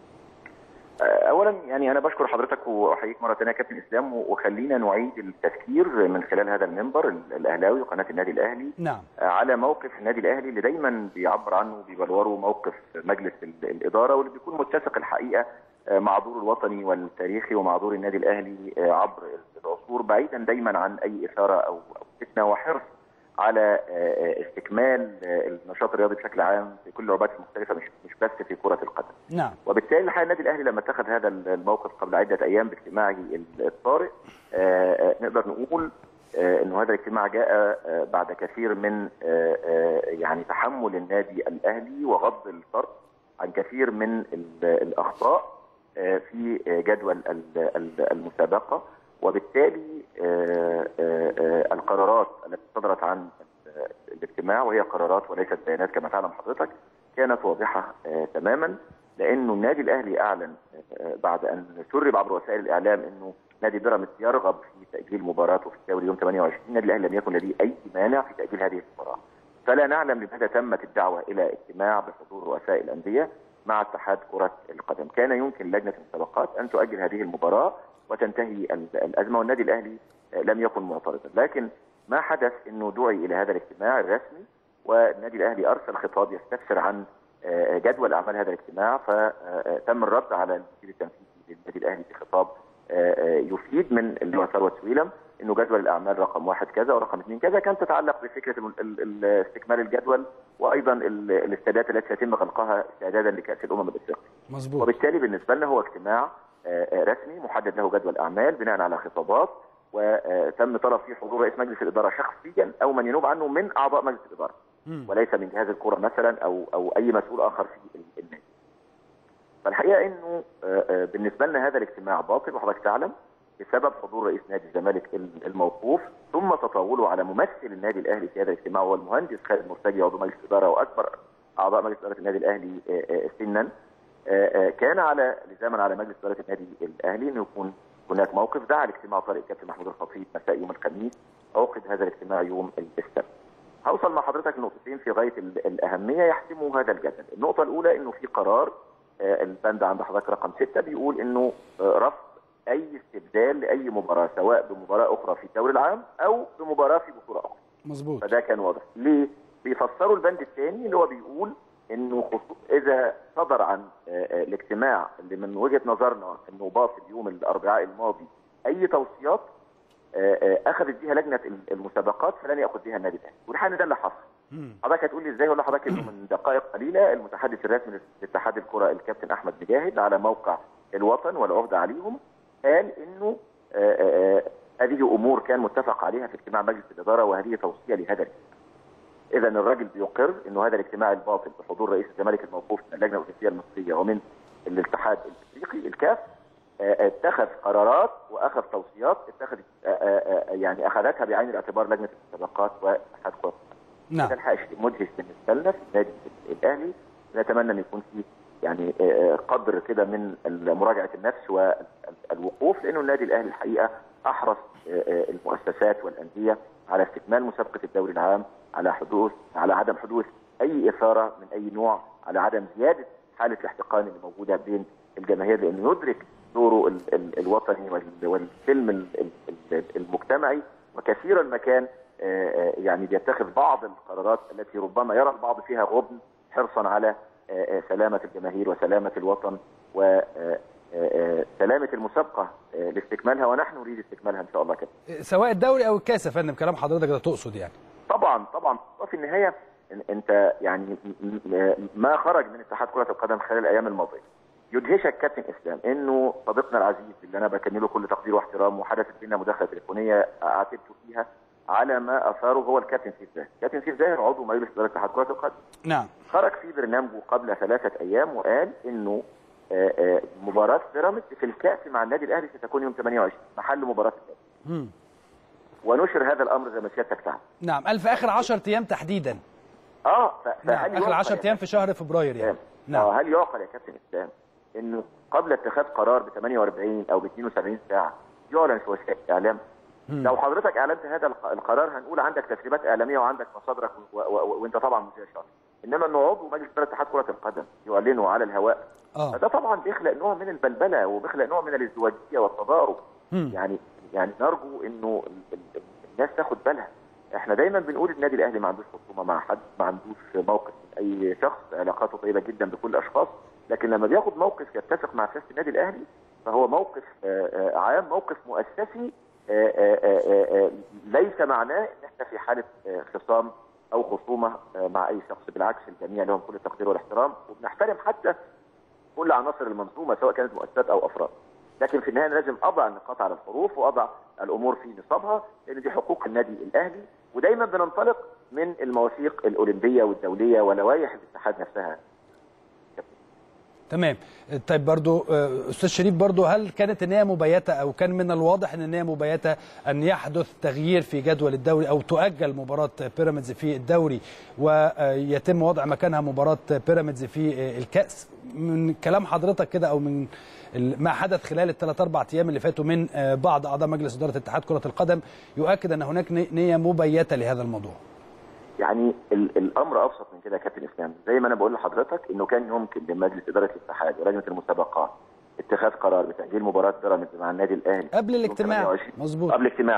اولا يعني انا بشكر حضرتك واحييك مره ثانيه يا كابتن اسلام وخلينا نعيد التفكير من خلال هذا المنبر الاهلاوي وقناه النادي الاهلي نعم على موقف النادي الاهلي اللي دايما بيعبر عنه وبيبلوره موقف مجلس ال- الاداره واللي بيكون متسق الحقيقه مع دور الوطني والتاريخي ومع دور النادي الاهلي عبر العصور بعيدا دايما عن اي اثاره او أو فتنه وحرص على استكمال النشاط الرياضي بشكل عام في كل العبات المختلفه مش مش بس في كره القدم. نعم وبالتالي الحقيقه النادي الاهلي لما اتخذ هذا الموقف قبل عده ايام باجتماعه الطارئ آه، آه، نقدر نقول آه، انه هذا الاجتماع جاء آه، بعد كثير من آه، آه، يعني تحمل النادي الاهلي وغض الطرف عن كثير من ال- الاخطاء آه، في آه، جدول ال- ال- المسابقه وبالتالي آه، آه، آه، القرارات التي صدرت عن ال- الاجتماع وهي قرارات وليست بيانات كما تعلم حضرتك كانت واضحه آه، تماما لانه النادي الاهلي اعلن آه، بعد ان سرب عبر وسائل الاعلام انه نادي بيراميدز يرغب في تاجيل مباراته في الدوري يوم 28 النادي الاهلي لم يكن لديه اي مانع في تاجيل هذه المباراه فلا نعلم لماذا تمت الدعوه الى اجتماع بحضور رؤساء الانديه مع اتحاد كره القدم كان يمكن لجنه المسابقات ان تؤجل هذه المباراه وتنتهي ال- الازمه والنادي الاهلي آه، لم يكن معترضا لكن ما حدث انه دعي الى هذا الاجتماع الرسمي والنادي الاهلي ارسل خطاب يستفسر عن آه، جدول اعمال هذا الاجتماع فتم الرد على المدير التنفيذي للنادي الاهلي في خطاب آه، آه، يفيد من اللي هو ثروت سويلم انه جدول الاعمال رقم واحد كذا ورقم اثنين كذا كانت تتعلق بفكره ال- ال- ال- استكمال الجدول وايضا ال- الاستادات التي سيتم غلقها استعدادا لكاس الامم الافريقيه. مظبوط وبالتالي بالنسبه لنا هو اجتماع آه، آه، رسمي محدد له جدول اعمال بناء على خطابات وتم طلب فيه حضور رئيس مجلس الاداره شخصيا او من ينوب عنه من اعضاء مجلس الاداره وليس من جهاز الكره مثلا او او اي مسؤول اخر في ال- النادي. فالحقيقه انه آه، آه، بالنسبه لنا هذا الاجتماع باطل وحضرتك تعلم بسبب حضور رئيس نادي الزمالك ال- الموقوف ثم تطاوله على ممثل النادي الاهلي في هذا الاجتماع وهو المهندس خالد مرتجي عضو مجلس الاداره واكبر اعضاء مجلس اداره النادي الاهلي آه، آه، سنا آه، آه، كان على لزاما على مجلس اداره النادي الاهلي انه يكون هناك موقف دعا لاجتماع طارئ الكابتن محمود الخطيب مساء يوم الخميس عقد هذا الاجتماع يوم السبت. هوصل مع حضرتك لنقطتين في غايه ال- الاهميه يحسموا هذا الجدل، النقطه الاولى انه في قرار آه، البند عند حضرتك رقم سته بيقول انه آه، رفض اي استبدال لاي مباراه سواء بمباراه اخرى في الدوري العام او بمباراه في بطوله اخرى. مظبوط فده كان واضح ليه بيفسروا البند الثاني اللي هو بيقول انه خصو... اذا صدر عن آه، آه، الاجتماع اللي من وجهه نظرنا انه باطل يوم الاربعاء الماضي اي توصيات آه، آه، اخذت بها لجنه ال- المسابقات فلن ياخذ بها النادي الاهلي والحقيقه إن ده اللي حصل حضرتك هتقول لي ازاي ولا حضرتك انه من دقائق قليله المتحدث الرسمي لاتحاد الكره الكابتن احمد مجاهد على موقع الوطن والعهده عليهم قال انه آه، آه، آه، هذه امور كان متفق عليها في اجتماع مجلس الاداره وهذه توصيه لهذا الاجتماع. اذا الراجل بيقر انه هذا الاجتماع الباطل بحضور رئيس الزمالك الموقوف من اللجنه الاولمبيه المصريه ومن الاتحاد الافريقي الكاف آه، اتخذ قرارات واخذ توصيات اتخذت آه، آه، آه، يعني اخذتها بعين الاعتبار لجنه المسابقات واتحاد كره نعم ده الحقيقه شيء مدهش بالنسبه لنا في النادي الاهلي نتمنى ان يكون في يعني آه، قدر كده من مراجعه النفس والوقوف لانه النادي الاهلي الحقيقه احرص آه، آه، المؤسسات والانديه على استكمال مسابقه الدوري العام على حدوث على عدم حدوث اي اثاره من اي نوع على عدم زياده حاله الاحتقان اللي موجوده بين الجماهير لانه يدرك دوره ال- ال- الوطني وال- والسلم ال- ال- ال- المجتمعي وكثيرا ما كان آه، آه، يعني بيتخذ بعض القرارات التي ربما يرى البعض فيها غبن حرصا على آه، آه، سلامه الجماهير وسلامه الوطن وسلامه المسابقه آه، لاستكمالها ونحن نريد استكمالها ان شاء الله كده. سواء الدوري او الكاس يا فندم كلام حضرتك ده تقصد يعني طبعا طبعا وفي النهايه إن- انت يعني م- م- ما خرج من اتحاد كره القدم خلال الايام الماضيه يدهشك كابتن اسلام انه صديقنا العزيز اللي انا بكمله كل تقدير واحترام وحدثت بينا مداخله تليفونيه اعتدت فيها على ما اثاره هو الكابتن سيف زاهر، كابتن سيف زاهر عضو مجلس اداره اتحاد كره القدم نعم خرج في برنامجه قبل ثلاثه ايام وقال انه آه، آه، مباراه بيراميدز في الكاس مع النادي الاهلي ستكون يوم 28 محل مباراه الكاس مم. ونشر هذا الامر زي ما سيادتك تعلم نعم قال في اخر 10 ايام تحديدا اه ف- نعم فهل اخر يعقل 10 يا ايام في شهر فبراير يعني نعم. نعم هل يعقل يا كابتن اسلام انه قبل اتخاذ قرار ب 48 او ب 72 ساعه يعلن في وسائل الاعلام لو حضرتك اعلنت هذا الق- القرار هنقول عندك تسريبات اعلاميه وعندك مصادرك و... و... و... وانت طبعا مذيع شاطر انما انه عضو مجلس اداره اتحاد كره القدم يعلنه على الهواء اه فده طبعا بيخلق نوع من البلبله وبيخلق نوع من الازدواجيه والتضارب مم. يعني يعني نرجو انه ال- ال- الناس تاخد بالها احنا دايما بنقول النادي الاهلي ما عندوش خصومه مع حد ما عندوش موقف من اي شخص علاقاته طيبه جدا بكل الاشخاص لكن لما بياخد موقف يتفق مع سياسه النادي الاهلي فهو موقف آه، آه، عام موقف مؤسسي آه، آه، آه، آه، ليس معناه ان احنا في حاله آه، خصام او خصومه آه، مع اي شخص بالعكس الجميع لهم كل التقدير والاحترام وبنحترم حتى كل عناصر المنظومه سواء كانت مؤسسات او افراد لكن في النهايه لازم اضع النقاط على الحروف واضع الامور في نصابها لان دي حقوق النادي الاهلي ودايما بننطلق من المواثيق الاولمبيه والدوليه ولوائح الاتحاد نفسها تمام طيب برضو آه، استاذ شريف برضو هل كانت النيه مبيته او كان من الواضح ان النيه مبيته ان يحدث تغيير في جدول الدوري او تؤجل مباراه بيراميدز في الدوري ويتم وضع مكانها مباراه بيراميدز في آه، الكاس من كلام حضرتك كده او من ال- ما حدث خلال الثلاث اربع ايام اللي فاتوا من آه، بعض اعضاء مجلس اداره اتحاد كره القدم يؤكد ان هناك ني- نيه مبيته لهذا الموضوع يعني ال- الامر ابسط من كده يا كابتن اسلام زي ما انا بقول لحضرتك انه كان يمكن لمجلس اداره الاتحاد ولجنه المسابقات اتخاذ قرار بتاجيل مباراه بيراميدز مع النادي الاهلي قبل يوم الاجتماع 28. مظبوط قبل الاجتماع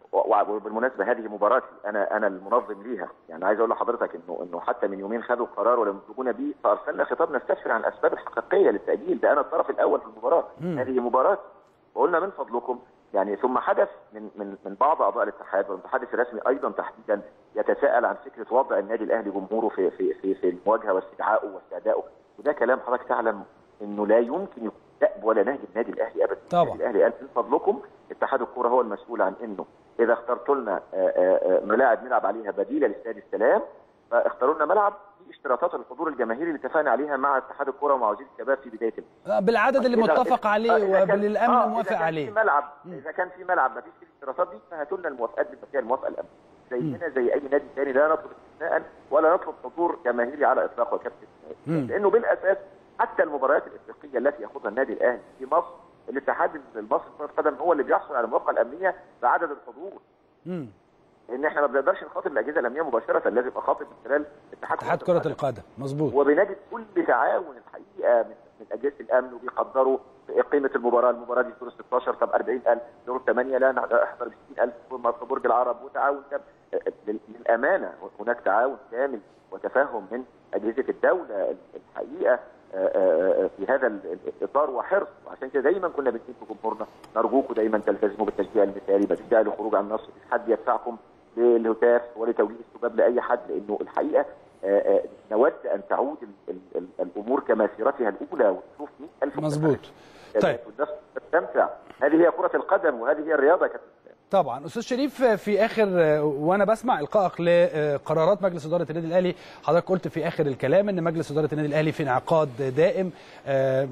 و- وبالمناسبه هذه مباراتي انا انا المنظم ليها يعني عايز اقول لحضرتك انه انه حتى من يومين خدوا قرار ولم يطلبونا به فارسلنا خطاب نستفسر عن الاسباب الحقيقيه للتاجيل ده انا الطرف الاول في المباراه هذه مباراتي وقلنا من فضلكم يعني ثم حدث من من من بعض اعضاء الاتحاد والمتحدث الرسمي ايضا تحديدا يتساءل عن فكره وضع النادي الاهلي جمهوره في في في, في المواجهه واستدعائه واستعدائه وده كلام حضرتك تعلم انه لا يمكن يكون دأب ولا نهج النادي الاهلي ابدا طبعا. النادي الاهلي قال من فضلكم اتحاد الكوره هو المسؤول عن انه اذا اخترتوا لنا آه، آه، آه، ملاعب نلعب عليها بديله لاستاد السلام فاختاروا لنا ملعب في اشتراطات الحضور الجماهيري اللي اتفقنا عليها مع اتحاد الكوره ومع وزير الشباب في بدايه الموسم. بالعدد اللي إذا- متفق آه، عليه إذا كان- وبالامن آه، موافق إذا كان عليه في ملعب اذا كان في ملعب ما فيش فيه الاشتراطات دي فهاتوا لنا الموافقات بما فيها الموافقه الامنيه زينا زي اي نادي ثاني لا نطلب استثناء ولا نطلب حضور جماهيري على اطلاقه يا كابتن لانه بالاساس حتى المباريات الافريقيه التي ياخذها النادي الاهلي في مصر الاتحاد المصري لكره القدم هو اللي بيحصل على الموافقه الامنيه بعدد الحضور مم. لان احنا ما بنقدرش نخاطب الاجهزه الامنيه مباشره لازم اخاطب من خلال اتحاد اتحاد كره القدم مظبوط وبنجد كل تعاون الحقيقه من, من اجهزه الامن وبيقدروا قيمه المباراه، المباراه دي دور 16 طب 40000 دور 8 لا نحضر ب 60000 في برج العرب وتعاون تام لل- للامانه هناك تعاون كامل وتفاهم من اجهزه الدوله الحقيقه آه، آه، في هذا ال- الاطار وحرص وعشان كده دايما كنا بنقول لجمهورنا نرجوكم دايما تلتزموا بالتشجيع المثالي ما تشجعوا للخروج عن النص مفيش حد يدفعكم للهتاف ولتوجيه السباب لاي حد لانه الحقيقه آه، آه، نود ان تعود ال- ال- ال- الامور كمسيرتها الاولى وتشوف 100000 مظبوط طيب والناس تستمتع هذه هي كره القدم وهذه هي الرياضه يا كابتن طبعا استاذ شريف في اخر وانا بسمع القائك لقرارات مجلس اداره النادي الاهلي حضرتك قلت في اخر الكلام ان مجلس اداره النادي الاهلي في انعقاد دائم آه،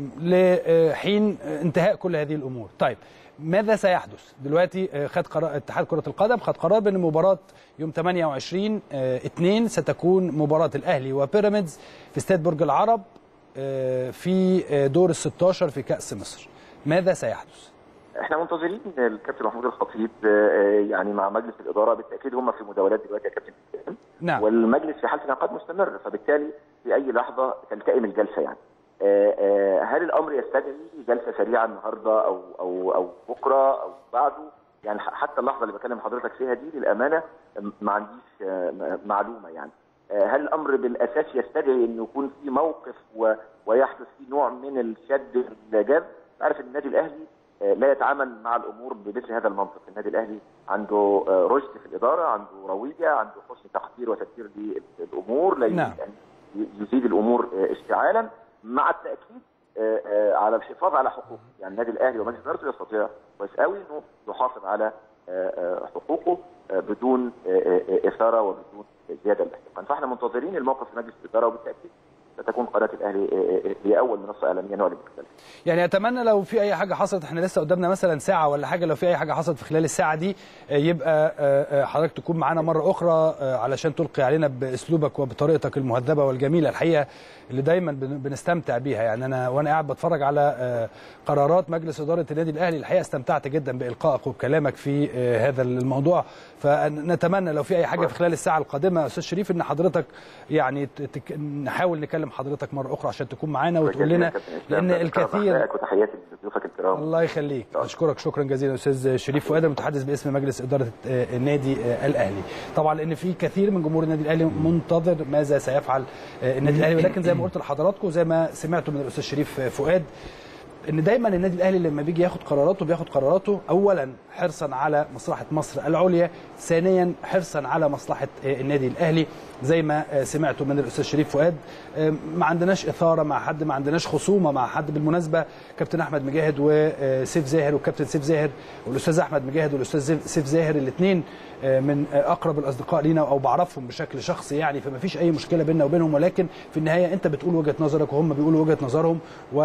لحين انتهاء كل هذه الامور طيب ماذا سيحدث دلوقتي آه، خد قرار اتحاد كره القدم خد قرار بان مباراه يوم 28 2 ستكون مباراه الاهلي وبيراميدز في استاد برج العرب آه، في آه، دور ال 16 في كاس مصر ماذا سيحدث احنا منتظرين الكابتن محمود الخطيب آه، يعني مع مجلس الاداره بالتاكيد هم في مداولات دلوقتي يا كابتن حسام. نعم. والمجلس في حاله انعقاد مستمر فبالتالي في اي لحظه تلتئم الجلسه يعني آه، آه، هل الامر يستدعي جلسه سريعه النهارده او او او بكره او بعده يعني ح- حتى اللحظه اللي بكلم حضرتك فيها دي للامانه م- ما عنديش آه، م- معلومه يعني آه، هل الامر بالاساس يستدعي انه يكون في موقف و- ويحدث فيه نوع من الشد والجذب عارف ان النادي الاهلي آه، لا يتعامل مع الامور بمثل هذا المنطق، النادي الاهلي عنده آه، رشد في الاداره، عنده رويه، عنده حسن تقدير وتدبير للامور، لا يريد نعم. ان ي- يزيد الامور آه، اشتعالا مع التاكيد آه، آه، على الحفاظ على حقوقه، يعني النادي الاهلي ومجلس ادارته يستطيع كويس قوي انه يحافظ على آه، آه، حقوقه آه، بدون آه، آه، اثاره وبدون زياده للاحتقان، فاحنا منتظرين الموقف في مجلس الاداره وبالتاكيد ستكون قناه الاهلي آه، آه، هي اول منصه اعلاميه نعلن بخلالها. يعني اتمنى لو في اي حاجه حصلت احنا لسه قدامنا مثلا ساعه ولا حاجه لو في اي حاجه حصلت في خلال الساعه دي آه، يبقى آه، آه، حضرتك تكون معانا مره اخرى آه، علشان تلقي علينا باسلوبك وبطريقتك المهذبه والجميله الحقيقه اللي دايما بن- بنستمتع بيها يعني انا وانا قاعد بتفرج على آه، قرارات مجلس اداره النادي الاهلي الحقيقه استمتعت جدا بالقائك وبكلامك في آه، هذا الموضوع فنتمنى لو في اي حاجه في خلال الساعه القادمه يا استاذ شريف ان حضرتك يعني ت- تك- نحاول نكلم حضرتك مره اخرى عشان تكون معانا وتقول لنا لان الكثير وتحياتي لضيوفك الكرام الله يخليك اشكرك شكرا جزيلا استاذ شريف فؤاد المتحدث باسم مجلس اداره آه، النادي آه، الاهلي طبعا لان في كثير من جمهور النادي الاهلي منتظر ماذا سيفعل آه، النادي الاهلي ولكن زي ما قلت لحضراتكم زي ما سمعتوا من الاستاذ شريف آه، فؤاد ان دايما النادي الاهلي لما بيجي ياخد قراراته بياخد قراراته اولا حرصا على مصلحه مصر العليا ثانيا حرصا على مصلحه آه، النادي الاهلي زي ما آه، سمعتوا من الاستاذ شريف فؤاد آه، ما عندناش اثاره مع حد ما عندناش خصومه مع حد بالمناسبه كابتن احمد مجاهد وسيف زاهر والكابتن سيف زاهر والاستاذ احمد مجاهد والاستاذ زيف- سيف زاهر الاثنين من آه، اقرب الاصدقاء لينا او بعرفهم بشكل شخصي يعني فما فيش اي مشكله بيننا وبينهم ولكن في النهايه انت بتقول وجهه نظرك وهم بيقولوا وجهه نظرهم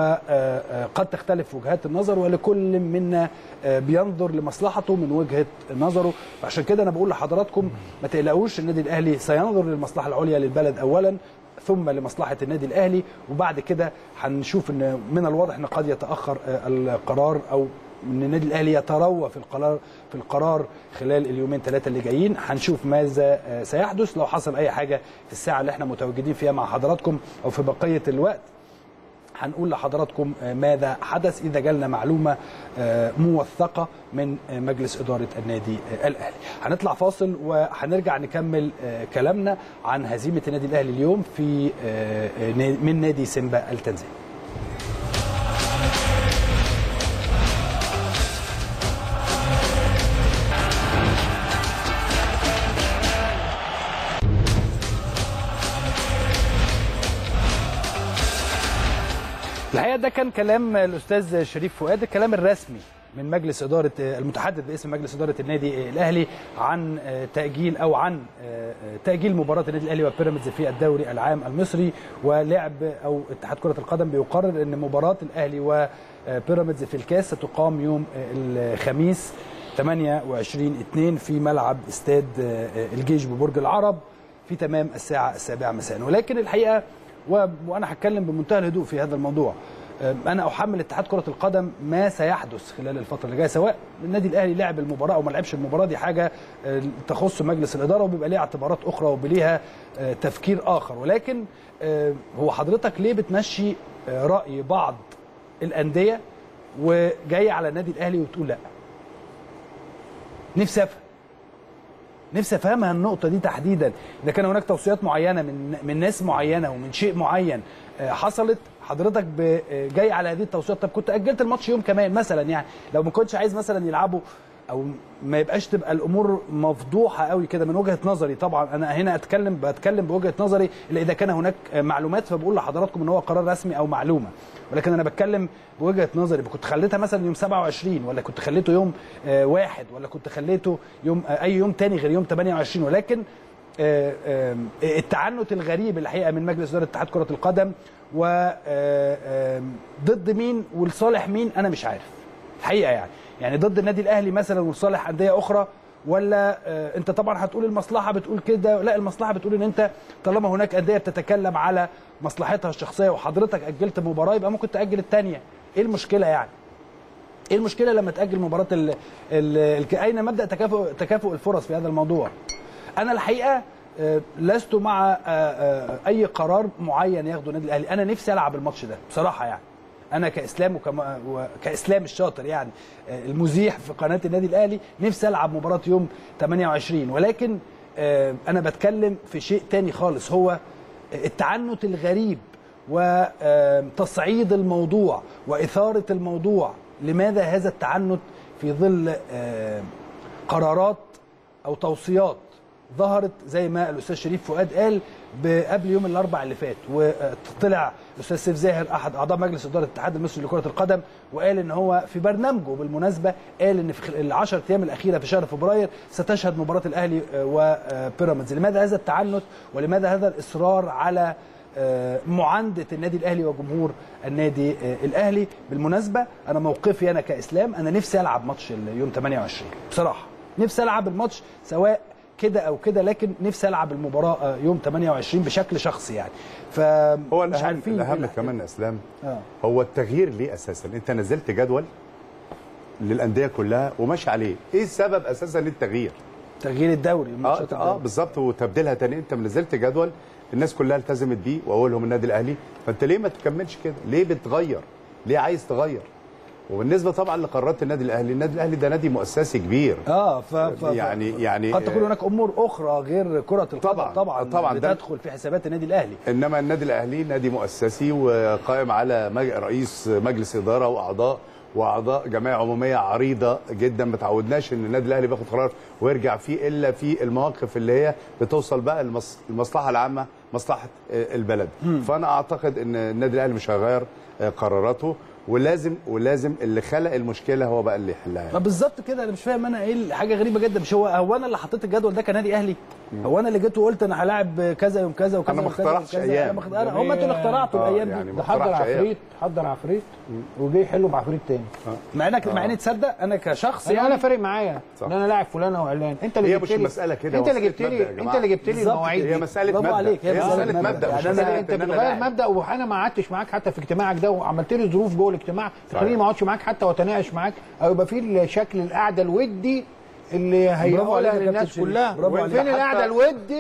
وقد تختلف وجهات النظر ولكل منا آه، بينظر لمصلحته من وجهه نظره فعشان كده انا بقول لحضراتكم ما تقلقوش النادي الاهلي سينظر للمصلحه العليا للبلد اولا ثم لمصلحه النادي الاهلي وبعد كده هنشوف ان من الواضح ان قد يتاخر آه، القرار او ان النادي الاهلي يتروى في القرار في القرار خلال اليومين ثلاثه اللي جايين هنشوف ماذا آه، سيحدث لو حصل اي حاجه في الساعه اللي احنا متواجدين فيها مع حضراتكم او في بقيه الوقت هنقول لحضراتكم آه، ماذا حدث اذا جالنا معلومه آه، موثقه من آه، مجلس اداره النادي آه، الاهلي هنطلع فاصل وهنرجع نكمل آه، كلامنا عن هزيمه النادي الاهلي اليوم في آه، آه، نا- من نادي سيمبا التنزاني الحقيقه ده كان كلام الاستاذ شريف فؤاد الكلام الرسمي من مجلس اداره المتحدث باسم مجلس اداره النادي الاهلي عن تاجيل او عن تاجيل مباراه النادي الاهلي وبيراميدز في الدوري العام المصري ولعب او اتحاد كره القدم بيقرر ان مباراه الاهلي وبيراميدز في الكاس ستقام يوم الخميس 28 2 في ملعب استاد الجيش ببرج العرب في تمام الساعه السابعه مساء ولكن الحقيقه و- وانا هتكلم بمنتهى الهدوء في هذا الموضوع أم، انا احمل اتحاد كره القدم ما سيحدث خلال الفتره اللي جايه سواء النادي الاهلي لعب المباراه او ما لعبش المباراه دي حاجه أه، تخص مجلس الاداره وبيبقى ليها اعتبارات اخرى وبليها أه، تفكير اخر ولكن أه، هو حضرتك ليه بتمشي أه، راي بعض الانديه وجاي على النادي الاهلي وتقول لا نفسي افهم نفسي افهمها النقطه دي تحديدا اذا كان هناك توصيات معينه من من ناس معينه ومن شيء معين آه، حصلت حضرتك ب- آه، جاي على هذه التوصيات طب كنت اجلت الماتش يوم كمان مثلا يعني لو ما كنتش عايز مثلا يلعبوا او ما يبقاش تبقى الامور مفضوحه قوي كده من وجهه نظري طبعا انا هنا اتكلم بتكلم بوجهه نظري الا اذا كان هناك آه، معلومات فبقول لحضراتكم ان هو قرار رسمي او معلومه ولكن انا بتكلم بوجهه نظري كنت خليتها مثلا يوم 27 ولا كنت خليته يوم آه، واحد ولا كنت خليته يوم آه، اي يوم تاني غير يوم 28 ولكن آه، آه، التعنت الغريب الحقيقه من مجلس اداره اتحاد كره القدم و آه، آه، ضد مين ولصالح مين انا مش عارف الحقيقه يعني يعني ضد النادي الاهلي مثلا ولصالح انديه اخرى ولا آه، انت طبعا هتقول المصلحه بتقول كده لا المصلحه بتقول ان انت طالما هناك انديه بتتكلم على مصلحتها الشخصيه وحضرتك اجلت مباراه يبقى ممكن تاجل الثانيه ايه المشكله يعني ايه المشكله لما تاجل مباراه ال ال ال اين مبدا تكافؤ تكافؤ الفرص في هذا الموضوع انا الحقيقه آه، لست مع آه، آه، اي قرار معين ياخده النادي الاهلي انا نفسي العب الماتش ده بصراحه يعني انا كاسلام وكما وكاسلام الشاطر يعني آه، المذيع في قناه النادي الاهلي نفسي العب مباراه يوم 28 ولكن آه، انا بتكلم في شيء تاني خالص هو التعنت الغريب وتصعيد الموضوع واثاره الموضوع لماذا هذا التعنت في ظل آه، قرارات او توصيات ظهرت زي ما الاستاذ شريف فؤاد قال ب- قبل يوم الاربع اللي فات وطلع الاستاذ سيف زاهر احد اعضاء مجلس اداره الاتحاد المصري لكره القدم وقال ان هو في برنامجه بالمناسبه قال ان في ال 10 ايام الاخيره في شهر فبراير ستشهد مباراه الاهلي آه، وبيراميدز لماذا هذا التعنت ولماذا هذا الاصرار على آه، معاندة النادي الأهلي وجمهور النادي آه، الأهلي بالمناسبة أنا موقفي أنا كإسلام أنا نفسي ألعب ماتش يوم 28 بصراحة نفسي ألعب الماتش سواء كده أو كده لكن نفسي ألعب المباراة آه، يوم 28 بشكل شخصي يعني هو فمش الاهم عارفين إيه الاهم اللي كمان يا اسلام آه. هو التغيير ليه اساسا انت نزلت جدول للانديه كلها وماشي عليه ايه السبب اساسا للتغيير تغيير الدوري اه الماتشات اه الدوري. بالظبط وتبديلها تاني انت نزلت جدول الناس كلها التزمت بيه واولهم النادي الاهلي فانت ليه ما تكملش كده ليه بتغير ليه عايز تغير وبالنسبه طبعا لقرارات النادي الاهلي النادي الاهلي ده نادي مؤسسي كبير اه ف... ف... يعني يعني قد تكون هناك امور اخرى غير كره القدم طبعاً، طبعا طبعاً، ده- بتدخل في حسابات النادي الاهلي انما النادي الاهلي نادي مؤسسي وقائم على مج... رئيس مجلس اداره واعضاء واعضاء جمعيه عموميه عريضه جدا ما تعودناش ان النادي الاهلي بياخد قرار ويرجع فيه الا في المواقف اللي هي بتوصل بقى المص... المصلحه العامه مصلحه آه، البلد فانا اعتقد ان النادي الاهلي مش هيغير آه، قراراته ولازم ولازم اللي خلق المشكله هو بقى اللي يحلها ما يعني. بالظبط كده انا مش فاهم انا ايه حاجه غريبه جدا مش هو هو انا اللي حطيت الجدول ده كنادي اهلي هو انا اللي جيت وقلت انا هلاعب كذا يوم كذا وكذا أنا ما وكذا اخترعتش وكذا. أيام. أنا ما اخت- أنا- هم انتوا اللي اخترعتوا آه، الايام يعني دي ما ده حضر اخترعش أيام. عفريت حضر عفريت وجه يحله بعفريت تاني مع انك مع اني تصدق انا كشخص انا يعني انا فارق معايا صح. ان انا لاعب فلانه وعلان انت اللي هي جبت مش لي المسألة كده، انت هو اللي جبت مسألة مبدأ يا لي جماعة. انت اللي جبت لي بالظبط المواعيد هي دي. مساله برافو مبدا عليك، هي هي مسألة مساله مبدأ. مبدا يعني مش أنا- مسألة انت إن أنا بتغير لاعب. مبدا وانا ما قعدتش معاك حتى في اجتماعك ده وعملت لي ظروف جوه الاجتماع تخليني ما اقعدش معاك حتى واتناقش معاك او يبقى في الشكل القعده الودي اللي برافو عليك هيقولها يا كابتن للناس شريف. كلها برافو عليك. فين حتى- القعده الودي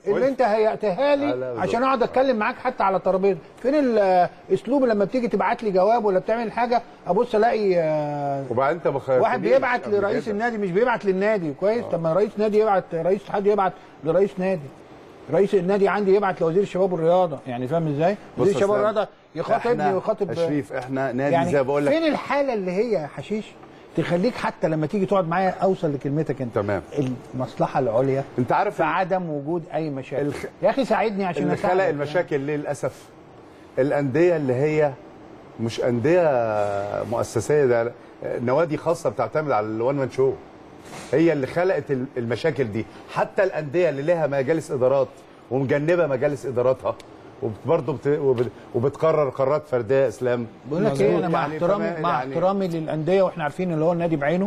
اللي انت هيأتها لا، لا، لي بالظبط. عشان اقعد اتكلم معاك حتى على الترابيزه فين الاسلوب لما بتيجي تبعت لي جواب ولا بتعمل حاجه ابص الاقي آه، وبعدين انت مخ... واحد كبير بيبعت قبل لرئيس كده. النادي مش بيبعت للنادي كويس طب ما رئيس نادي يبعت رئيس اتحاد يبعت لرئيس نادي رئيس النادي عندي يبعت لوزير الشباب والرياضه يعني فاهم ازاي بص وزير يا الشباب اسلام، والرياضه يخاطبني احنا- ويخاطب يا شريف احنا نادي يعني زي ما بقول لك فين الحاله اللي هي يا حشيش تخليك حتى لما تيجي تقعد معايا اوصل لكلمتك انت تمام. المصلحه العليا انت عارف في عدم وجود اي مشاكل الخ- يا اخي ساعدني عشان اللي أساعدك خلق يعني. المشاكل ليه للاسف الانديه اللي هي مش انديه مؤسسيه ده نوادي خاصه بتعتمد على الوان مان شو هي اللي خلقت ال- المشاكل دي حتى الانديه اللي لها مجالس ادارات ومجنبه مجالس اداراتها وبرضه بت... وب- وبتقرر قرارات فرديه يا اسلام بقول لك ايه انا مع يعني احترامي فما- مع يعني احترامي للانديه واحنا عارفين اللي هو النادي بعينه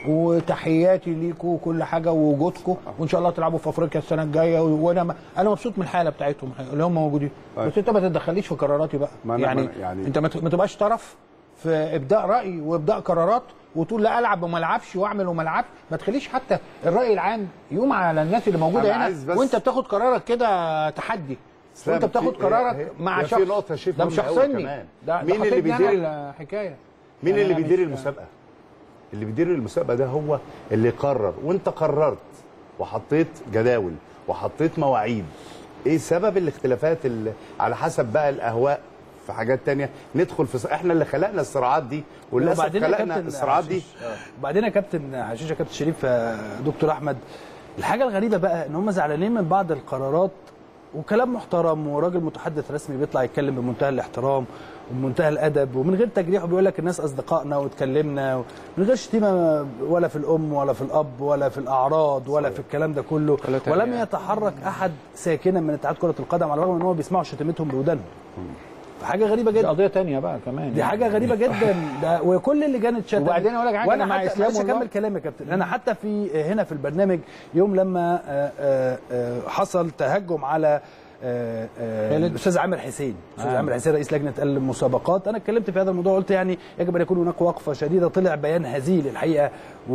وتحياتي ليكوا وكل حاجه ووجودكم وان شاء الله تلعبوا في افريقيا السنه الجايه وانا م- انا مبسوط من الحاله بتاعتهم اللي هم موجودين طيب. بس انت ما تتدخليش في قراراتي بقى ما أنا- يعني, ما أنا- يعني- انت ما ت- ما تبقاش طرف في ابداء راي وابداء قرارات وتقول لا العب وما العبش واعمل وما العبش ما تخليش حتى الراي العام يقوم على الناس اللي موجوده أنا هنا عايز بس- وانت بتاخد قرارك كده تحدي إسلام، وانت بتاخد في- قرارك هي- مع هي في شخص نقطة شايف ده مش مهمة أوي شخصني كمان. ده مين ده اللي خطيبني بيدير أنا الحكايه مين يعني اللي أنا بيدير مش- المسابقه اللي بيدير المسابقه ده هو اللي قرر وانت قررت وحطيت جداول وحطيت مواعيد ايه سبب الاختلافات اللي على حسب بقى الاهواء في حاجات تانية ندخل في ص- احنا اللي خلقنا الصراعات دي وللاسف وبعدين يا خلقنا كابتن الصراعات دي حشيش- آه. وبعدين يا كابتن حشيش يا كابتن شريف آه، دكتور احمد الحاجه الغريبه بقى ان هم زعلانين من بعض القرارات وكلام محترم وراجل متحدث رسمي بيطلع يتكلم بمنتهى الاحترام وبمنتهى الادب ومن غير تجريح وبيقول لك الناس اصدقائنا واتكلمنا من غير شتيمه ولا في الام ولا في الاب ولا في الاعراض ولا في الكلام ده كله ولا تريقة. ولم يتحرك احد ساكنا من اتحاد كره القدم على الرغم ان هو بيسمعوا شتيمتهم بودانهم فحاجه غريبه دي جدا قضيه تانية بقى كمان دي حاجه غريبه جدا ده وكل اللي كانت شتم وبعدين أقول لك حاجة، وانا أنا مع حتى إسلام معلش والله. اكمل كلامي يا كابتن انا حتى في هنا في البرنامج يوم لما آه، آه، آه، حصل تهجم على آه، آه، خالد. الاستاذ عامر حسين الاستاذ آه. عامر حسين رئيس لجنه المسابقات انا اتكلمت في هذا الموضوع قلت يعني يجب ان يكون هناك وقفه شديده طلع بيان هزيل الحقيقه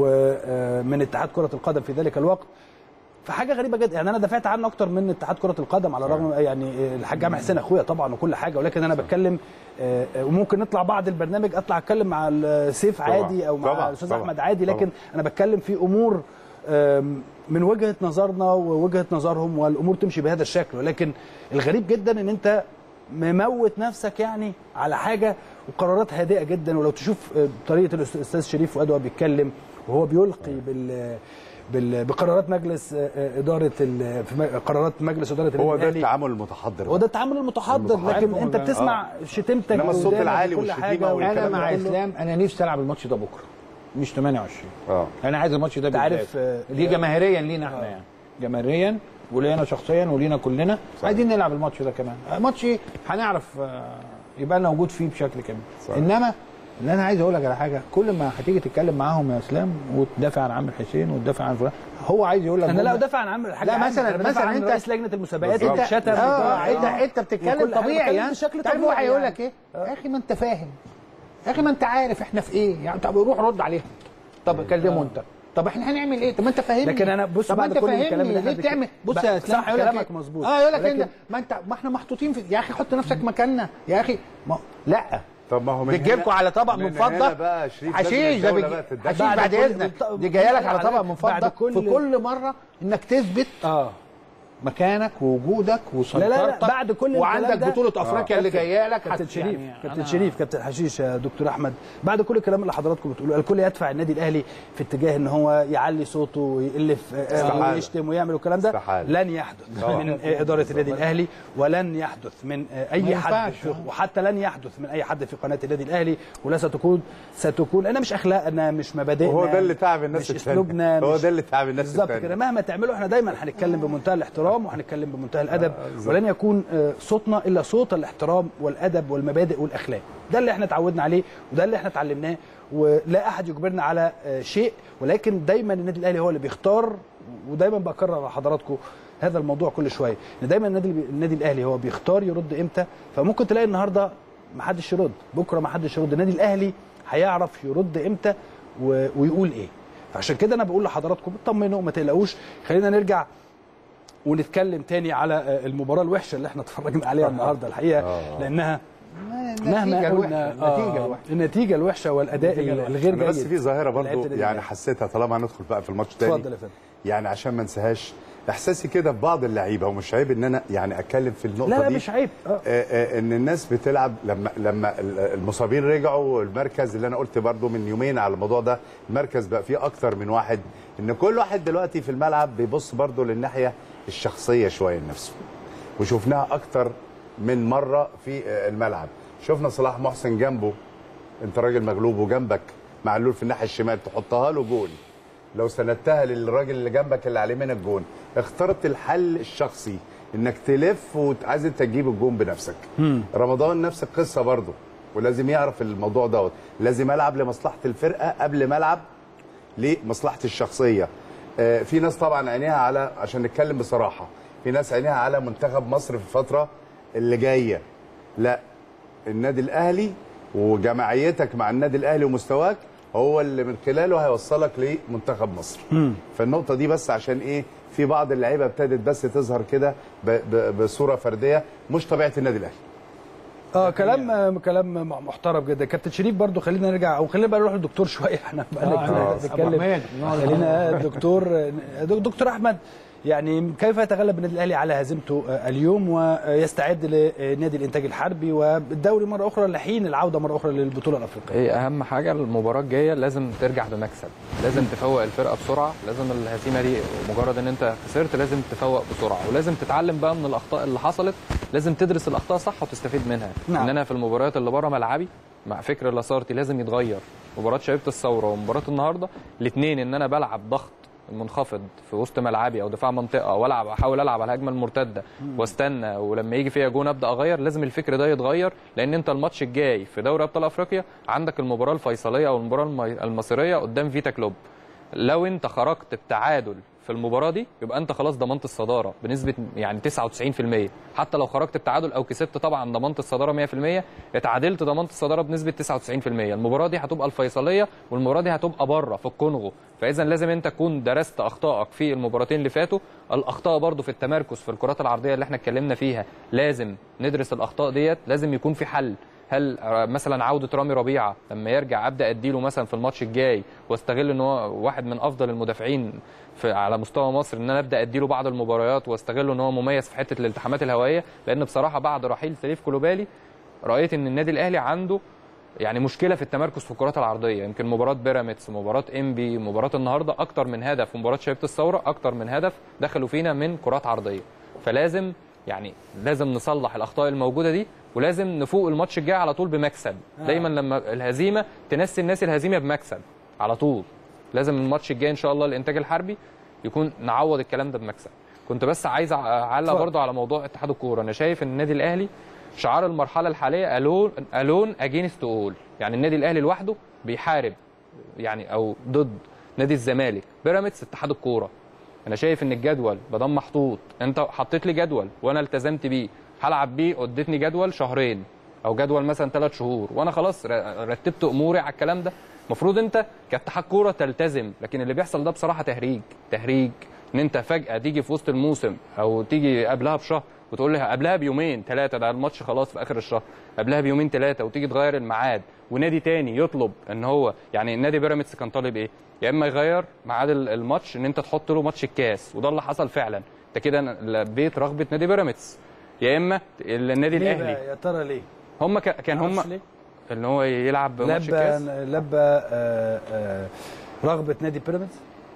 ومن اتحاد كره القدم في ذلك الوقت فحاجه غريبه جدا يعني انا دافعت عنه اكتر من اتحاد كره القدم على الرغم يعني الحاج عامر حسين اخويا طبعا وكل حاجه ولكن انا بتكلم آه، آه، وممكن نطلع بعد البرنامج اطلع اتكلم مع السيف طبعاً، عادي او مع طبعاً، الاستاذ طبعاً، احمد عادي لكن طبعاً. انا بتكلم في امور آم، من وجهه نظرنا ووجهه نظرهم والامور تمشي بهذا الشكل ولكن الغريب جدا ان انت مموت نفسك يعني على حاجه وقرارات هادئه جدا ولو تشوف آه، طريقه الاستاذ شريف فؤاد وهو بيتكلم وهو بيلقي بال بال- بقرارات مجلس آه، آه، اداره ال- في م- قرارات مجلس اداره النادي هو ده الأهلي. التعامل المتحضر هو ده التعامل المتحضر المتحضر. لكن انت بتسمع شتيمتك إنما الصوت قدامك العالي وكل والشتيمة حاجة والكلام انا ده مع كله. اسلام انا نفسي العب الماتش ده بكره مش 28 اه انا عايز الماتش ده أنت عارف، بالذات. آه، دي جماهيريا لينا احنا يعني جماهيريا ولينا شخصيا ولينا كلنا عايزين نلعب الماتش ده كمان آه، ماتش هنعرف آه، يبقى لنا وجود فيه بشكل كامل صح. انما اللي انا عايز اقول لك على حاجه كل ما هتيجي تتكلم معاهم يا اسلام وتدافع عن عامر حسين وتدافع عن فلان هو عايز يقول لك انا لا جملة- ادافع عن عمرو الحاج لا، عامر، مثلاً- أنا بدافع مثلاً عن أنت- رئيس لجنه المسابقات بالظبط. اللي شتم اه وبتاع. انت انت بتتكلم وكل حاجة طبيعي بتكلم يعني بشكل طيب هو طبيعي هيقول يعني. لك ايه يا اخي ما انت فاهم يا اخي ما انت عارف احنا في ايه يعني طب روح رد عليها طب كلمه انت طب احنا هنعمل ايه طب ما انت فاهمني لكن أنا بص طب ما بعد انت كل الكلام فاهمني اللي احنا ليه بتعمل بنتكلم- بص يا بقى اسلام صح، هيقول لك كلامك إيه؟ مظبوط. اه يقول لك ولكن- انت ما انت ما احنا محطوطين في يا اخي حط نفسك مكاننا يا اخي ما لا طب ما هو من بتجيبكم هنا- على طبق من من هنا فضه بقى شريف لازم حشيش ده الدولة بيجي بقى تتدخل. حشيش بعد بعد كل- اذنك بالط- دي جايه لك على عليك طبق من بعد فضه كل- في كل مره انك تثبت اه مكانك ووجودك وسيطرتك لا لا بعد كل الكلام وعندك ده- بطوله افريقيا اللي كابتن- جايه لك كابتن هت- شريف يعني كابتن أنا- شريف كابتن حشيش يا دكتور احمد بعد كل الكلام اللي حضراتكم بتقولوه الكل يدفع النادي الاهلي في اتجاه ان هو يعلي صوته ويقل في استحالة. ويشتم ويعمل الكلام ده استحالة. لن يحدث طبعا. من اداره النادي الاهلي ولن يحدث من اي ما حد ينفعش. في وحتى لن يحدث من اي حد في قناه النادي الاهلي ولا ستكون ستكون انا مش اخلاقنا مش مبادئنا وهو ده اللي تعب الناس مش التانية. اسلوبنا هو مش- ده اللي تعب الناس بالظبط التانية. كده مهما تعملوا احنا دايما هنتكلم بمنتهى الاحترام وهنتكلم بمنتهى الادب ولن يكون آه، صوتنا الا صوت الاحترام والادب والمبادئ والاخلاق ده اللي احنا اتعودنا عليه وده اللي احنا اتعلمناه ولا احد يجبرنا على آه، شيء ولكن دايما النادي الاهلي هو اللي بيختار ودايما بكرر على حضراتكم هذا الموضوع كل شويه ان دايما النادي النادي الاهلي هو بيختار يرد امتى فممكن تلاقي النهارده ما حدش يرد بكره ما حدش يرد النادي الاهلي هيعرف يرد امتى و- ويقول ايه عشان كده انا بقول لحضراتكم اطمنوا ما تقلقوش خلينا نرجع ونتكلم تاني على آه، المباراه الوحشه اللي احنا اتفرجنا عليها النهارده الحقيقه لانها مهما النتيجة قلنا الوحشة، النتيجة آه، الوحشة. النتيجه الوحشه والاداء النتيجة الوحشة. الغير انا جيد بس في ظاهره لعيبة برضو النادي يعني الأهلي. حسيتها طالما هندخل بقى في الماتش تاني اتفضل يا فندم يعني عشان ما انساهاش احساسي كده في بعض اللعيبه ومش عيب ان انا يعني اتكلم في النقطه لا لا دي مش عيب آه. آه، آه، ان الناس بتلعب لما لما المصابين رجعوا المركز اللي انا قلت برضو من يومين على الموضوع ده المركز بقى فيه اكتر من واحد ان كل واحد دلوقتي في الملعب بيبص برضو للناحيه الشخصيه شويه لنفسه وشفناها اكتر من مره في آه، الملعب شفنا صلاح محسن جنبه انت راجل مغلوب وجنبك معلول في الناحيه الشمال تحطها له جول لو سندتها للراجل اللي جنبك اللي عليه من الجون اخترت الحل الشخصي انك تلف وعايز انت تجيب الجون بنفسك رمضان نفس القصه برضه ولازم يعرف الموضوع دوت لازم العب لمصلحه الفرقه قبل ما العب لمصلحتي الشخصيه آه، في ناس طبعا عينيها على عشان نتكلم بصراحه في ناس عينيها على منتخب مصر في الفتره اللي جايه لا النادي الاهلي وجماعيتك مع النادي الاهلي ومستواك هو اللي من خلاله هيوصلك لمنتخب مصر فالنقطه دي بس عشان ايه في بعض اللعيبه ابتدت بس تظهر كده ب- ب- بصوره فرديه مش طبيعه النادي الاهلي اه كلام آه، كلام محترم جدا كابتن شريف برضو خلينا نرجع او خلينا بقى نروح للدكتور شويه احنا بقالنا آه، كتير آه، بنتكلم أبو حميد. خلينا الدكتور دكتور احمد يعني كيف يتغلب النادي الاهلي على هزيمته آه، اليوم ويستعد لنادي الانتاج الحربي والدوري مره اخرى لحين العوده مره اخرى للبطوله الافريقيه ايه اهم حاجه المباراه الجايه لازم ترجع بمكسب لازم تفوق الفرقه بسرعه لازم الهزيمه دي مجرد ان انت خسرت لازم تفوق بسرعه ولازم تتعلم بقى من الاخطاء اللي حصلت لازم تدرس الاخطاء صح وتستفيد منها نعم. ان انا في المباريات اللي بره ملعبي مع فكر لاسارتي لازم يتغير مباراه شبيبه الثوره ومباراه النهارده الاثنين ان انا بلعب ضغط منخفض في وسط ملعبي او دفاع منطقه والعب احاول العب على الهجمه المرتده واستنى ولما يجي فيها جون ابدا اغير لازم الفكر ده يتغير لان انت الماتش الجاي في دوري ابطال افريقيا عندك المباراه الفيصليه او المباراه المي- المصيريه قدام فيتا كلوب لو انت خرجت بتعادل في المباراه دي يبقى انت خلاص ضمنت الصداره بنسبه يعني 99% حتى لو خرجت بتعادل او كسبت طبعا ضمنت الصداره 100% اتعادلت ضمنت الصداره بنسبه 99% المباراه دي هتبقى الفيصليه والمباراه دي هتبقى بره في الكونغو فاذا لازم انت تكون درست اخطائك في المباراتين اللي فاتوا الاخطاء برضو في التمركز في الكرات العرضيه اللي احنا اتكلمنا فيها لازم ندرس الاخطاء ديت لازم يكون في حل هل مثلا عوده رامي ربيعه لما يرجع ابدا اديله مثلا في الماتش الجاي واستغل ان هو واحد من افضل المدافعين في على مستوى مصر ان انا ابدا اديله بعض المباريات واستغله ان هو مميز في حته الالتحامات الهوائيه لان بصراحه بعد رحيل سليف كولوبالي رايت ان النادي الاهلي عنده يعني مشكله في التمركز في الكرات العرضيه يمكن مباراه بيراميدز مباراه انبي مباراه النهارده اكتر من هدف ومباراه شبيبه الثوره اكتر من هدف دخلوا فينا من كرات عرضيه فلازم يعني لازم نصلح الاخطاء الموجوده دي ولازم نفوق الماتش الجاي على طول بمكسب دايما لما الهزيمه تنسي الناس الهزيمه بمكسب على طول لازم الماتش الجاي ان شاء الله الانتاج الحربي يكون نعوض الكلام ده بمكسب كنت بس عايز اعلق اتفضل. برضو على موضوع اتحاد الكوره انا شايف ان النادي الاهلي شعار المرحله الحاليه الون الون اجينست اول يعني النادي الاهلي لوحده بيحارب يعني او ضد نادي الزمالك بيراميدز اتحاد الكوره انا شايف ان الجدول بدل محطوط انت حطيت لي جدول وانا التزمت بيه هلعب بيه اديتني جدول شهرين او جدول مثلا ثلاث شهور وانا خلاص ر- رتبت اموري على الكلام ده المفروض انت كاتحاد كوره تلتزم لكن اللي بيحصل ده بصراحه تهريج تهريج ان انت فجاه تيجي في وسط الموسم او تيجي قبلها بشهر وتقول لي قبلها بيومين ثلاثه ده الماتش خلاص في اخر الشهر قبلها بيومين ثلاثه وتيجي تغير الميعاد ونادي تاني يطلب ان هو يعني نادي بيراميدز كان طالب ايه يا اما يغير ميعاد ال- الماتش ان انت تحط له ماتش الكاس وده اللي حصل فعلا انت كده لبيت رغبه نادي بيراميدز يا اما النادي ليه الاهلي بقى يا ترى ليه؟ هم ك- كان هم معرفش ليه؟ ان هو يلعب ماتش لبى الكاس لبى آه، آه، رغبه نادي بيراميدز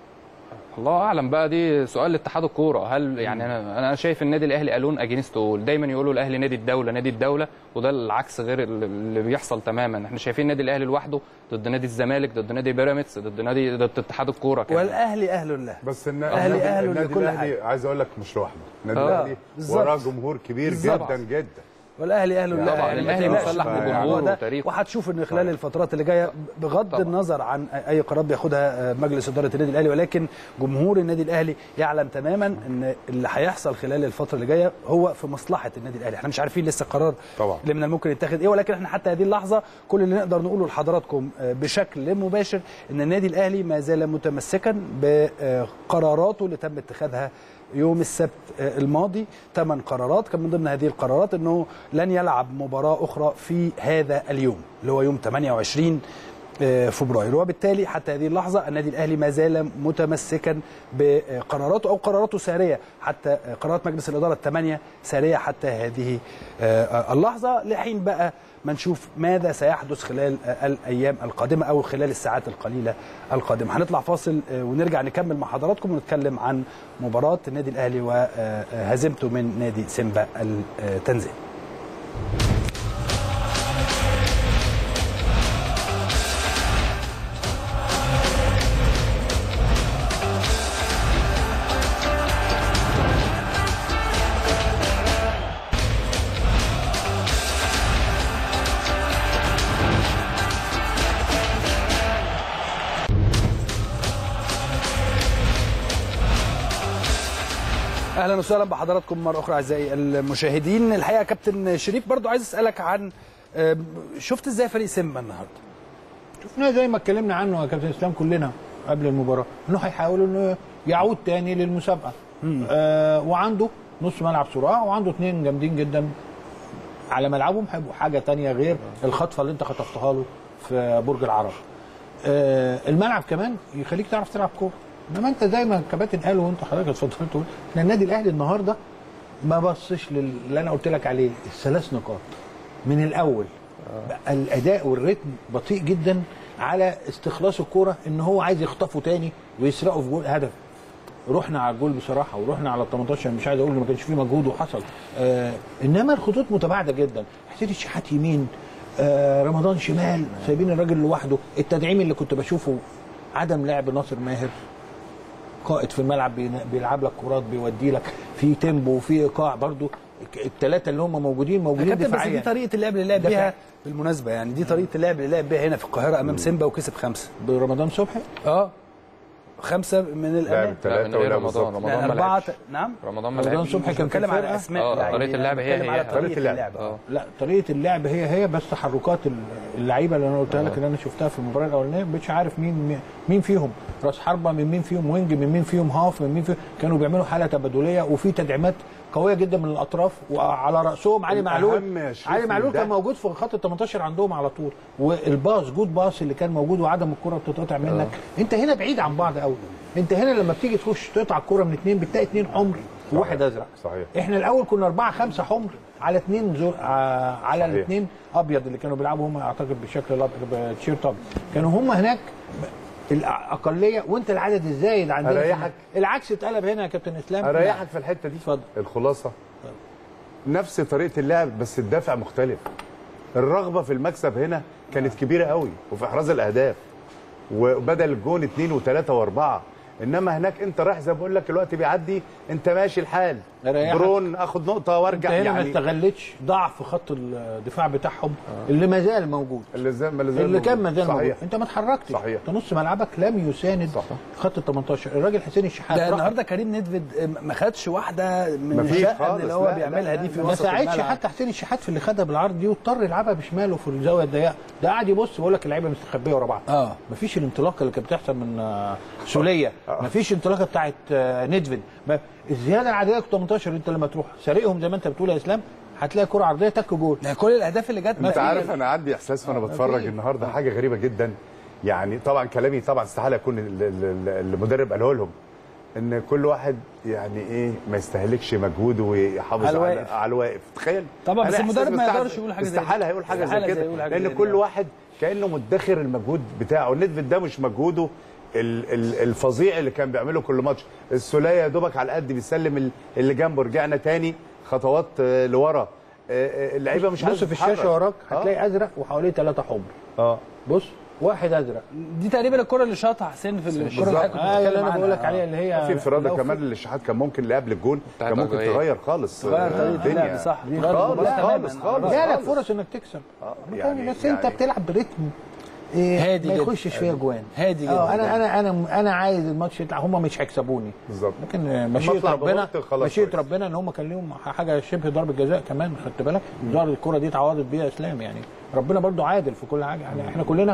الله اعلم بقى دي سؤال لاتحاد الكوره هل يعني انا انا شايف النادي الاهلي الون اجينست اول دايما يقولوا الاهلي نادي الدوله نادي الدوله وده العكس غير اللي- اللي بيحصل تماما احنا شايفين النادي الاهلي لوحده ضد نادي الزمالك ضد نادي بيراميدز ضد نادي ضد اتحاد الكوره كمان والاهلي اهل الله بس الن- أهلي النادي- أهله النادي لكل الاهلي عايز اقول لك مش لوحده النادي آه، الاهلي بالظبط. وراه جمهور كبير بالظبط. جدا جدا والاهلي اهل الله طبعاً، يعني ما الأهلي تقلقش مسلح من بجمهوره الموضوع ده. وتاريخه. وهتشوف ان خلال الفترات اللي جايه بغض طبعاً. النظر عن اي قرارات بياخدها مجلس اداره النادي الاهلي ولكن جمهور النادي الاهلي يعلم تماما ان اللي هيحصل خلال الفتره اللي جايه هو في مصلحه النادي الاهلي احنا مش عارفين لسه القرار طبعاً. اللي من الممكن يتخذ ايه ولكن احنا حتى هذه اللحظه كل اللي نقدر نقوله لحضراتكم بشكل مباشر ان النادي الاهلي ما زال متمسكا بقراراته اللي تم اتخاذها يوم السبت آه، الماضي ثمان قرارات كان من ضمن هذه القرارات انه لن يلعب مباراه اخرى في هذا اليوم اللي هو يوم 28 آه، فبراير وبالتالي حتى هذه اللحظه النادي الاهلي ما زال متمسكا بقراراته او قراراته ساريه حتى آه، قرارات مجلس الاداره الثمانيه ساريه حتى هذه آه، اللحظه لحين بقى ما نشوف ماذا سيحدث خلال آه، الايام القادمه او خلال الساعات القليله القادمه هنطلع فاصل آه، ونرجع نكمل مع حضراتكم ونتكلم عن مباراه النادي الاهلي وهزيمته من نادي سيمبا التنزاني اهلا وسهلا بحضراتكم مره اخرى اعزائي المشاهدين الحقيقه يا كابتن شريف برضو عايز اسالك عن آه، شفت ازاي فريق سيمبا النهارده شفناه زي ما اتكلمنا عنه يا كابتن اسلام كلنا قبل المباراه انه هيحاول انه يعود تاني للمسابقه آه وعنده نص ملعب صراع وعنده اثنين جامدين جدا على ملعبهم هيبقوا حاجه تانية غير الخطفه اللي انت خطفتها له في برج العرب آه الملعب كمان يخليك تعرف تلعب كوره انما انت زي ما الكباتن قالوا وانت حضرتك اتفضلت تقول احنا النادي الاهلي النهارده ما بصش للي انا قلت لك عليه الثلاث نقاط من الاول بقى الاداء والريتم بطيء جدا على استخلاص الكوره ان هو عايز يخطفه تاني ويسرقه في جول هدف رحنا على الجول بصراحه ورحنا على ال 18 مش عايز اقول ما كانش فيه مجهود وحصل آه انما الخطوط متباعده جدا حسين الشحات يمين آه رمضان شمال سايبين الراجل لوحده التدعيم اللي كنت بشوفه عدم لعب ناصر ماهر قائد في الملعب بين- بيلعب لك كرات بيودي لك في تيمبو وفي ايقاع برضو الثلاثه اللي هم موجودين يا موجودين كابتن بس دي دفاعيا طريقه اللعب اللي لعب دفاع. بيها بالمناسبه يعني دي طريقه اللعب اللي لعب بيها هنا في القاهره امام سيمبا وكسب خمسه برمضان صبحي اه خمسه من لعب الامام لا، ثلاثة من غير ولعب رمضان بالظبط. رمضان يعني ما اربعه لعبش نعم رمضان ما رمضان لعبش صبحي مش كان بتكلم على فرقة. اسماء آه، لاعبين، طريقة اللعب أنا هي بتكلم هي. على طريقة طريقه اللعب. اللعب اه لا طريقه اللعب هي هي بس تحركات اللعيبه اللي انا قلتها لك اللي انا شفتها في المباراه الاولانيه مش عارف مين مين فيهم راس حربه من مين فيهم وينج من مين فيهم هاف من مين فيهم كانوا بيعملوا حاله تبادليه وفي تدعيمات قويه جدا من الاطراف وعلى راسهم علي الأهم معلول يا شريف علي من معلول ده- كان موجود في خط ال 18 عندهم على طول والباص جود باص اللي كان موجود وعدم الكره بتتقطع منك انت هنا بعيد عن بعض قوي انت هنا لما بتيجي تخش تقطع الكره من اثنين بتلاقي اثنين حمر وواحد ازرق صحيح. احنا الاول كنا اربعه خمسه حمر على اثنين زو... آه على صحيح. الاثنين ابيض اللي كانوا بيلعبوا هم اعتقد بشكل الأبيض- بتيشيرت ابيض كانوا هم هناك الاقليه وانت العدد الزايد عندنا أريحك؟ العكس اتقلب هنا يا كابتن اسلام اريحك في الحته دي اتفضل. الخلاصه نفس طريقه اللعب بس الدافع مختلف الرغبه في المكسب هنا كانت كبيره قوي وفي احراز الاهداف وبدل الجون اثنين وثلاثه واربعه انما هناك انت رايح زي ما بقول لك الوقت بيعدي انت ماشي الحال أريحك. برون اخد نقطه انت وارجع هنا ما يعني استغلتش ضعف خط الدفاع بتاعهم اللي ما زال موجود اللي زي ما اللي, زي اللي ما كان بقول. ما زال موجود صحيح انت ما اتحركتش صحيح. انت نص ملعبك لم يساند صح. خط ال 18 الراجل حسين الشحات ده راح- النهارده كريم ندفد ما خدش واحده من مفيش الشقه خالص، اللي هو لا، بيعملها لا، دي لا، في لا. ما وسط ساعدش الملعب. حتى حسين الشحات في اللي خدها بالعرض دي واضطر يلعبها بشماله في الزاويه الضيقه ده قاعد يبص بيقول لك اللعيبه مستخبيه ورا بعض اه مفيش الانطلاقه اللي كانت بتحصل من آه، سوليه مفيش الانطلاقه بتاعت آه، ندفد ما- الزياده العاديه في 18 انت لما تروح سارقهم زي ما انت بتقول يا اسلام هتلاقي كره عرضيه تك جول ده كل الاهداف اللي جت انت تقريباً. عارف انا عندي احساس وانا بتفرج أكيد. النهارده حاجه غريبه جدا يعني طبعا كلامي طبعا استحاله يكون ال- ال- ال- المدرب قاله لهم ان كل واحد يعني ايه ما يستهلكش مجهوده ويحافظ على على الواقف. على الواقف تخيل طبعا، بس أنا إحساس المدرب ما مستحيل- يقدرش يقول حاجة زي دي. استحاله هيقول حاجه استحالة زي زي كده يقول حاجة زي لان دي. كل واحد كانه مدخر المجهود بتاعه الندفد ده مش مجهوده ال- ال- الفظيع اللي كان بيعمله كل ماتش السوليه يا دوبك على قد بيسلم ال- اللي جنبه رجعنا تاني خطوات آه، لورا آه، آه، اللعيبه مش بص عايزة في تتحرك. الشاشه وراك آه. هتلاقي ازرق وحواليه ثلاثه حمر اه بص واحد ازرق دي تقريبا الكره اللي شاطها حسين في الكره اللي بالظبط. حضرتك كنت اه اللي بتتكلم انا عنها. بقول لك آه. عليها اللي هي في انفراده لو كمان في- اللي الشحات كان ممكن اللي قبل الجون بتاعت كان ممكن أرجوية. تغير خالص تغير آه، طريقة الدنيا اللعب، صح. دي تغير خالص المباراة خالص تماماً. خالص جالك خالص. فرص انك تكسب يعني- بس انت يعني- بتلعب بريتم إيه هادي ما جدا. يخشش فيها جوان هادي اه جدا. انا انا انا انا عايز الماتش يطلع هم مش هيكسبوني بالظبط لكن آه، مشيئه اطلع ربنا ببطء خلاص مشيئه كويس. ربنا ان هم كان لهم حاجه شبه ضربه جزاء كمان خدت بالك ضربه الكره دي اتعوضت بيها اسلام يعني ربنا برضو عادل في كل حاجه يعني احنا كلنا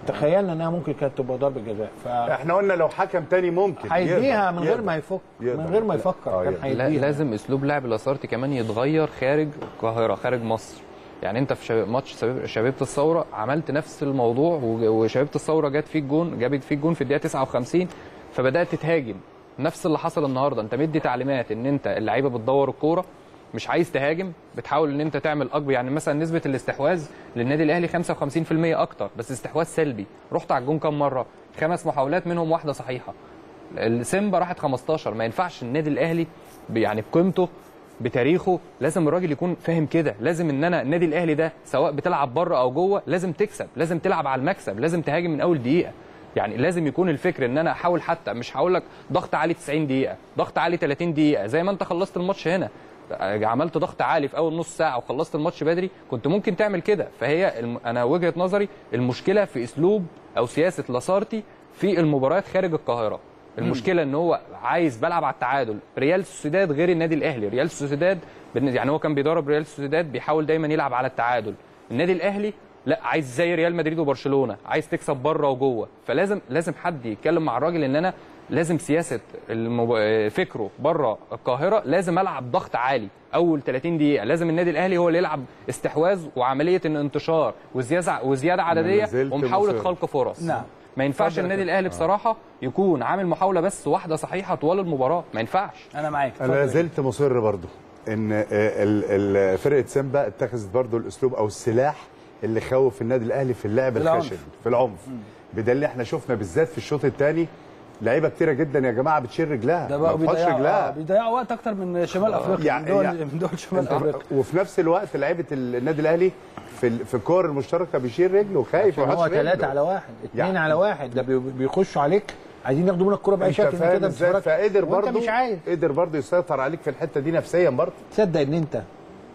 تخيلنا انها ممكن كانت تبقى ضربه جزاء احنا قلنا لو حكم تاني ممكن فهيديها يقدر- من غير يقدر. ما يفك يقدر. من غير ما يفكر آه، كان يقدر. لا هيديها لازم اسلوب لعب لاسارتي كمان يتغير خارج القاهره خارج مصر يعني انت في شباب ماتش شباب- شبيبه الثوره عملت نفس الموضوع وج- وشبيبه الثوره جت فيك جون جابت فيك جون في الدقيقه 59 فبدات تهاجم نفس اللي حصل النهارده انت مدي تعليمات ان انت اللعيبه بتدور الكوره مش عايز تهاجم بتحاول ان انت تعمل اكبر يعني مثلا نسبه الاستحواذ للنادي الاهلي 55% اكتر بس استحواذ سلبي رحت على الجون كام مره خمس محاولات منهم واحده صحيحه السيمبا راحت 15 ما ينفعش النادي الاهلي ب- يعني بقيمته بتاريخه لازم الراجل يكون فاهم كده لازم ان انا النادي الاهلي ده سواء بتلعب بره او جوه لازم تكسب لازم تلعب على المكسب لازم تهاجم من اول دقيقه يعني لازم يكون الفكر ان انا احاول حتى مش هقول لك ضغط عالي 90 دقيقه ضغط عالي 30 دقيقه زي ما انت خلصت الماتش هنا عملت ضغط عالي في اول نص ساعه وخلصت الماتش بدري كنت ممكن تعمل كده فهي الم... انا وجهه نظري المشكله في اسلوب او سياسه لاسارتي في المباريات خارج القاهره المشكله ان هو عايز بلعب على التعادل ريال سوسيداد غير النادي الاهلي ريال سوسيداد بالن- يعني هو كان بيدرب ريال سوسيداد بيحاول دايما يلعب على التعادل النادي الاهلي لا عايز زي ريال مدريد وبرشلونه عايز تكسب بره وجوه فلازم لازم حد يتكلم مع الراجل ان انا لازم سياسه المب... فكره بره القاهره لازم العب ضغط عالي اول 30 دقيقه لازم النادي الاهلي هو اللي يلعب استحواذ وعمليه انتشار وزياده وزياده عدديه زلت ومحاوله مصر. خلق فرص نعم. ما ينفعش اتفضل يا النادي كابتن. الاهلي بصراحه يكون عامل محاوله بس واحده صحيحه طوال المباراه ما ينفعش انا معاك انا اتفضل. زلت مصر برضو ان آه، ال- ال- فرقه سيمبا اتخذت برضو الاسلوب او السلاح اللي خوف النادي الاهلي في اللعب في العنف. الخشن في العنف بدليل احنا شفنا بالذات في الشوط الثاني لعيبه كتيره جدا يا جماعه بتشيل رجلها ده بقى ما بتحطش بيضيعوا آه، رجلها بيضيعوا وقت اكتر من شمال افريقيا يعني- من دول يعني- من دول شمال انت- افريقيا وفي نفس الوقت لعيبه النادي الاهلي في ال- في الكور المشتركه بيشيل رجله وخايف عشان ما هو يحطش رجله. ثلاثة على واحد اثنين يعني- على واحد ده بي- بيخشوا عليك عايزين ياخدوا منك الكوره باي انت شكل فاهم كده ازاي بتتفرج. فقدر وانت برضه مش عايز قدر برضه يسيطر عليك في الحته دي نفسيا برضه تصدق ان انت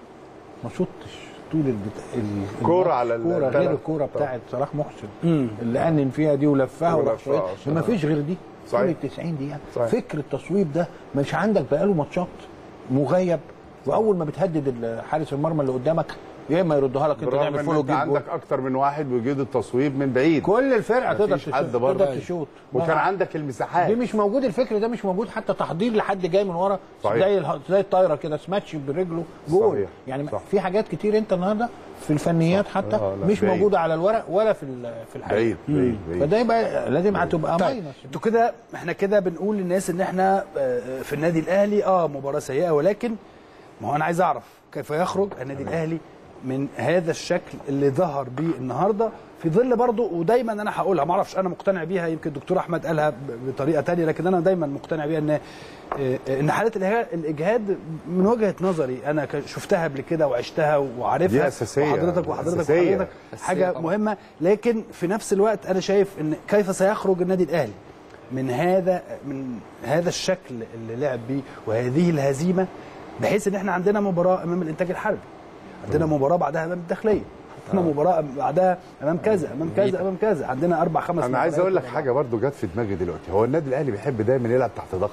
ما شطش طول البت... ال- كورة الماتش. على ال- كوره غير الثلاث. الكوره بتاعت صلاح محسن اللي انن فيها دي ولفها ولفها، وراح آه، ما فيش غير دي صحيح. طول ال 90 دقيقه صحيح. فكر التصويب ده مش عندك بقاله ماتشات مغيب واول ما بتهدد ال- حارس المرمى اللي قدامك يا اما يردها لك انت بالرغم تعمل ان فولو انت جيب جول. عندك اكتر من واحد بيجيد التصويب من بعيد كل الفرقه تقدر مفيش تشوط حد برضه تقدر تشوط وكان ما- عندك المساحات دي مش موجود الفكر ده مش موجود حتى تحضير لحد جاي من ورا صحيح. زي اله- زي الطايره كده سماتش برجله جول صحيح. يعني صح. في حاجات كتير انت النهارده في الفنيات حتى آه، لا، مش بعيد. موجوده على الورق ولا في ال- في الحقيقه بعيد بعيد بعيد فده يبقى لازم هتبقى طيب ماينس انتوا كده احنا كده بنقول للناس ان احنا آه، في النادي الاهلي اه مباراه سيئه ولكن ما هو انا عايز اعرف كيف يخرج النادي الاهلي من هذا الشكل اللي ظهر بيه النهارده في ظل برضه ودايما انا هقولها ما اعرفش انا مقتنع بيها يمكن الدكتور احمد قالها ب- بطريقه تانية لكن انا دايما مقتنع بيها ان آه، ان حاله الإجهاد- الاجهاد من وجهه نظري انا ك- شفتها قبل كده وعشتها وعارفها دي أساسية. وحضرتك وحضرتك أساسية. وحضرتك حاجه طبعا. مهمه لكن في نفس الوقت انا شايف ان كيف سيخرج النادي الاهلي من هذا من هذا الشكل اللي لعب بيه وهذه الهزيمه بحيث ان احنا عندنا مباراه امام الانتاج الحربي عندنا مباراه بعدها امام الداخليه عندنا مباراه بعدها امام كذا امام كذا امام كذا عندنا اربع خمس انا عايز مباريات اقول لك ورا حاجه برضو جت في دماغي دلوقتي هو النادي الاهلي بيحب دايما يلعب تحت ضغط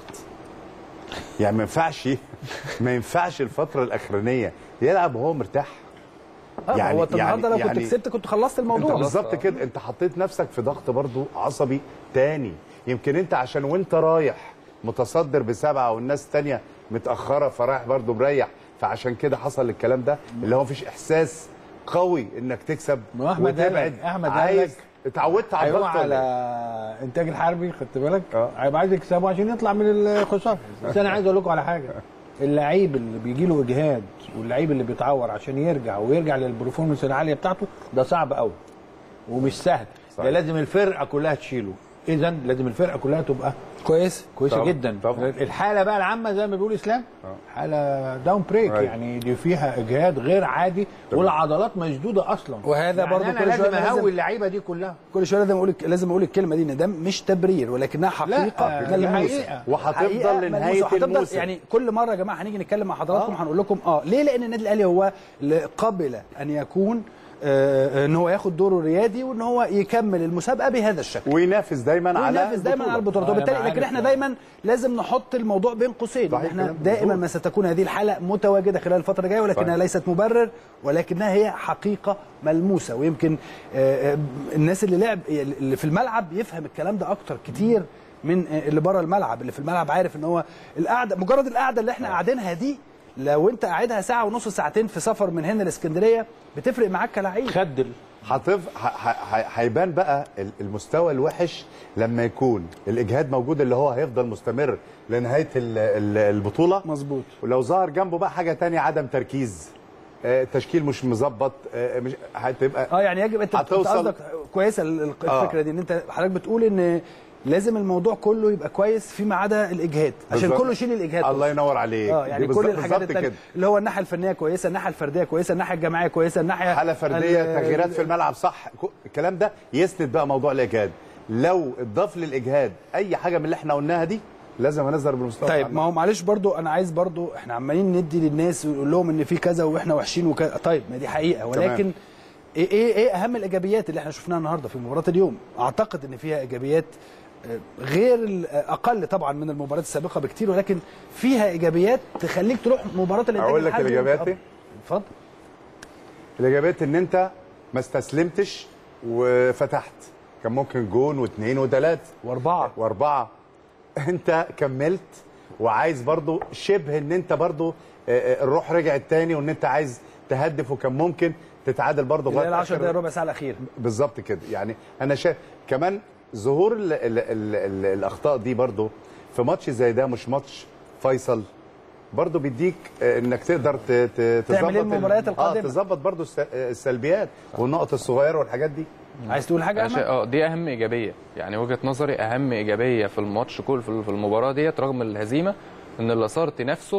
يعني ما ينفعش ما ينفعش الفتره الاخرانيه يلعب وهو مرتاح بعض. آه، يعني- هو انت النهارده لو يعني- كنت يعني- كسبت كنت خلصت انت الموضوع بالظبط كده انت حطيت نفسك في ضغط برضو عصبي تاني يمكن انت عشان وانت رايح متصدر بسبعه والناس تانية متاخره فرايح برضو مريح فعشان كده حصل الكلام ده اللي هو مفيش احساس قوي انك تكسب ما هو أحمد قال وتبعد لك- أحمد قال عايز لك اتعودت على هيروح الضغط على ولا إيه؟ انتاج الحربي خدت بالك اه. هيبقى عايز يكسبه عشان يطلع من الخساره بس انا عايز اقول لكم على حاجه اللعيب اللي بيجي له اجهاد واللعيب اللي بيتعور عشان يرجع ويرجع للبرفورمانس العاليه بتاعته ده صعب قوي ومش سهل ده صحيح. لازم الفرقه كلها تشيله اذا لازم الفرقه كلها تبقى كويس كويسه طبعا، جدا طبعا. الحاله بقى العامه زي ما بيقول اسلام حاله داون بريك أيوة. يعني دي فيها اجهاد غير عادي والعضلات مشدوده اصلا وهذا يعني برضو انا كل لازم شوية لازم- اهوي اللعيبه دي كلها كل شويه لازم اقول لازم اقول الكلمه دي ان ده مش تبرير ولكنها حقيقه آه، دي ملموسه حقيقة. وهتفضل حقيقة لنهايه ملموسة. وهتفضل الموسم يعني كل مره يا جماعه هنيجي نتكلم مع حضراتكم آه. هنقول لكم اه ليه لان النادي الاهلي هو اللي قبل ان يكون آه، ان هو ياخد دوره الريادي وان هو يكمل المسابقه بهذا الشكل وينافس دايما على وينافس دايما على البطولات آه، وبالتالي أنا لكن عارف احنا آه. دايما لازم نحط الموضوع بين قوسين صحيح احنا كلام دائما مظبوط. ما ستكون هذه الحاله متواجده خلال الفتره الجايه ولكنها صحيح. ليست مبرر ولكنها هي حقيقه ملموسه ويمكن آه، آه، الناس اللي لعب اللي في الملعب يفهم الكلام ده اكتر كتير من آه، اللي بره الملعب اللي في الملعب عارف ان هو القعده مجرد القعده اللي احنا قاعدينها دي لو انت قاعدها ساعه ونص ساعتين في سفر من هنا لاسكندريه بتفرق معاك كلاعب خدل هتف... ه- ه- ه- هيبان بقى ال- المستوى الوحش لما يكون الاجهاد موجود اللي هو هيفضل مستمر لنهايه ال- ال- البطوله مظبوط ولو ظهر جنبه بقى حاجه تانية عدم تركيز آه، تشكيل مش مظبط آه، مش هتبقى اه يعني يجب انت أنت هتوصل- قصدك كويسه ال- ال- آه. الفكره دي ان انت حضرتك بتقول ان لازم الموضوع كله يبقى كويس فيما عدا الاجهاد عشان بالظبط. كله يشيل الاجهاد الله ينور عليك اه يعني دي كل بالظبط- الحاجات بالظبط التانية كده اللي هو الناحيه الفنيه كويسه الناحيه الفرديه كويسه الناحيه الجماعيه كويسه الناحيه حاله فرديه ال- تغييرات في الملعب صح كو- الكلام ده يسند بقى موضوع الاجهاد لو اتضاف للاجهاد اي حاجه من اللي احنا قلناها دي لازم هنظهر بالمستوى طيب بتاعنا. ما هو معلش برضو انا عايز برضو احنا عمالين ندي للناس ونقول لهم ان في كذا واحنا وحشين وكذا طيب ما دي حقيقه ولكن ايه ايه ايه اهم الايجابيات اللي احنا شفناها النهارده في مباراه اليوم اعتقد ان فيها ايجابيات آه، غير ال- آه، اقل طبعا من المباريات السابقه بكتير ولكن فيها ايجابيات تخليك تروح مباراه الانتاج أقول لك الحربي الإيجابيات وتقف- إيه؟ اتفضل الايجابيات ان انت ما استسلمتش وفتحت كان ممكن جون واثنين وثلاثه واربعه واربعه انت كملت وعايز برضو شبه ان انت برضو آه، آه، الروح رجعت تاني وان انت عايز تهدف وكان ممكن تتعادل برضو اللي هي لغاية ال 10 آخر- دقائق ربع ساعه الاخيره بالظبط كده يعني انا شايف كمان ظهور ال ال ال ال الاخطاء دي برضو في ماتش زي ده مش ماتش فيصل برضو بيديك آه، انك تقدر ت- ت- تظبط تعمل إيه ال- المباريات القادمة؟ اه تظبط برضو الس- آه، السلبيات والنقط الصغيره والحاجات دي عايز تقول حاجه أنا شا- أحمد؟ اه دي اهم ايجابيه يعني وجهه نظري اهم ايجابيه في الماتش كل في في المباراه ديت رغم الهزيمه ان اللاسارتي نفسه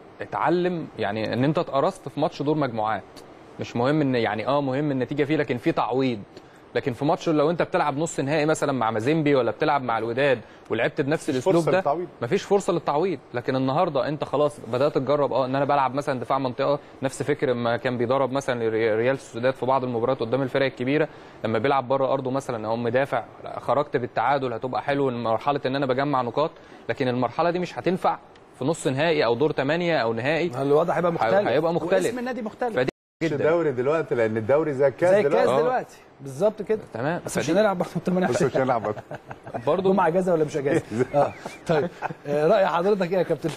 اتعلم يعني ان انت اتقرصت في ماتش دور مجموعات مش مهم ان يعني اه مهم النتيجه فيه لكن في تعويض لكن في ماتش لو انت بتلعب نص نهائي مثلا مع مازيمبي ولا بتلعب مع الوداد ولعبت بنفس الاسلوب فرصة ده للتعويض. مفيش فرصه للتعويض لكن النهارده انت خلاص بدات تجرب اه ان انا بلعب مثلا دفاع منطقه نفس فكر ما كان بيدرب مثلا ري- ريال سوسيداد في بعض المباريات قدام الفرق الكبيره لما بيلعب بره ارضه مثلا او مدافع خرجت بالتعادل هتبقى حلو مرحله ان انا بجمع نقاط لكن المرحله دي مش هتنفع في نص نهائي او دور ثمانيه او نهائي الوضع هيبقى مختلف هيبقى مختلف. واسم النادي مختلف فدي مش جدا الدوري دلوقتي لان الدوري زي الكاس زي الكاس دلوقتي آه. دلوقتي بالظبط كده تمام بس مش فدي هنلعب برضه 8 بس مش هنلعب برضه جمعه اجازه ولا مش اجازه؟ اه طيب آه، راي حضرتك ايه يا كابتن؟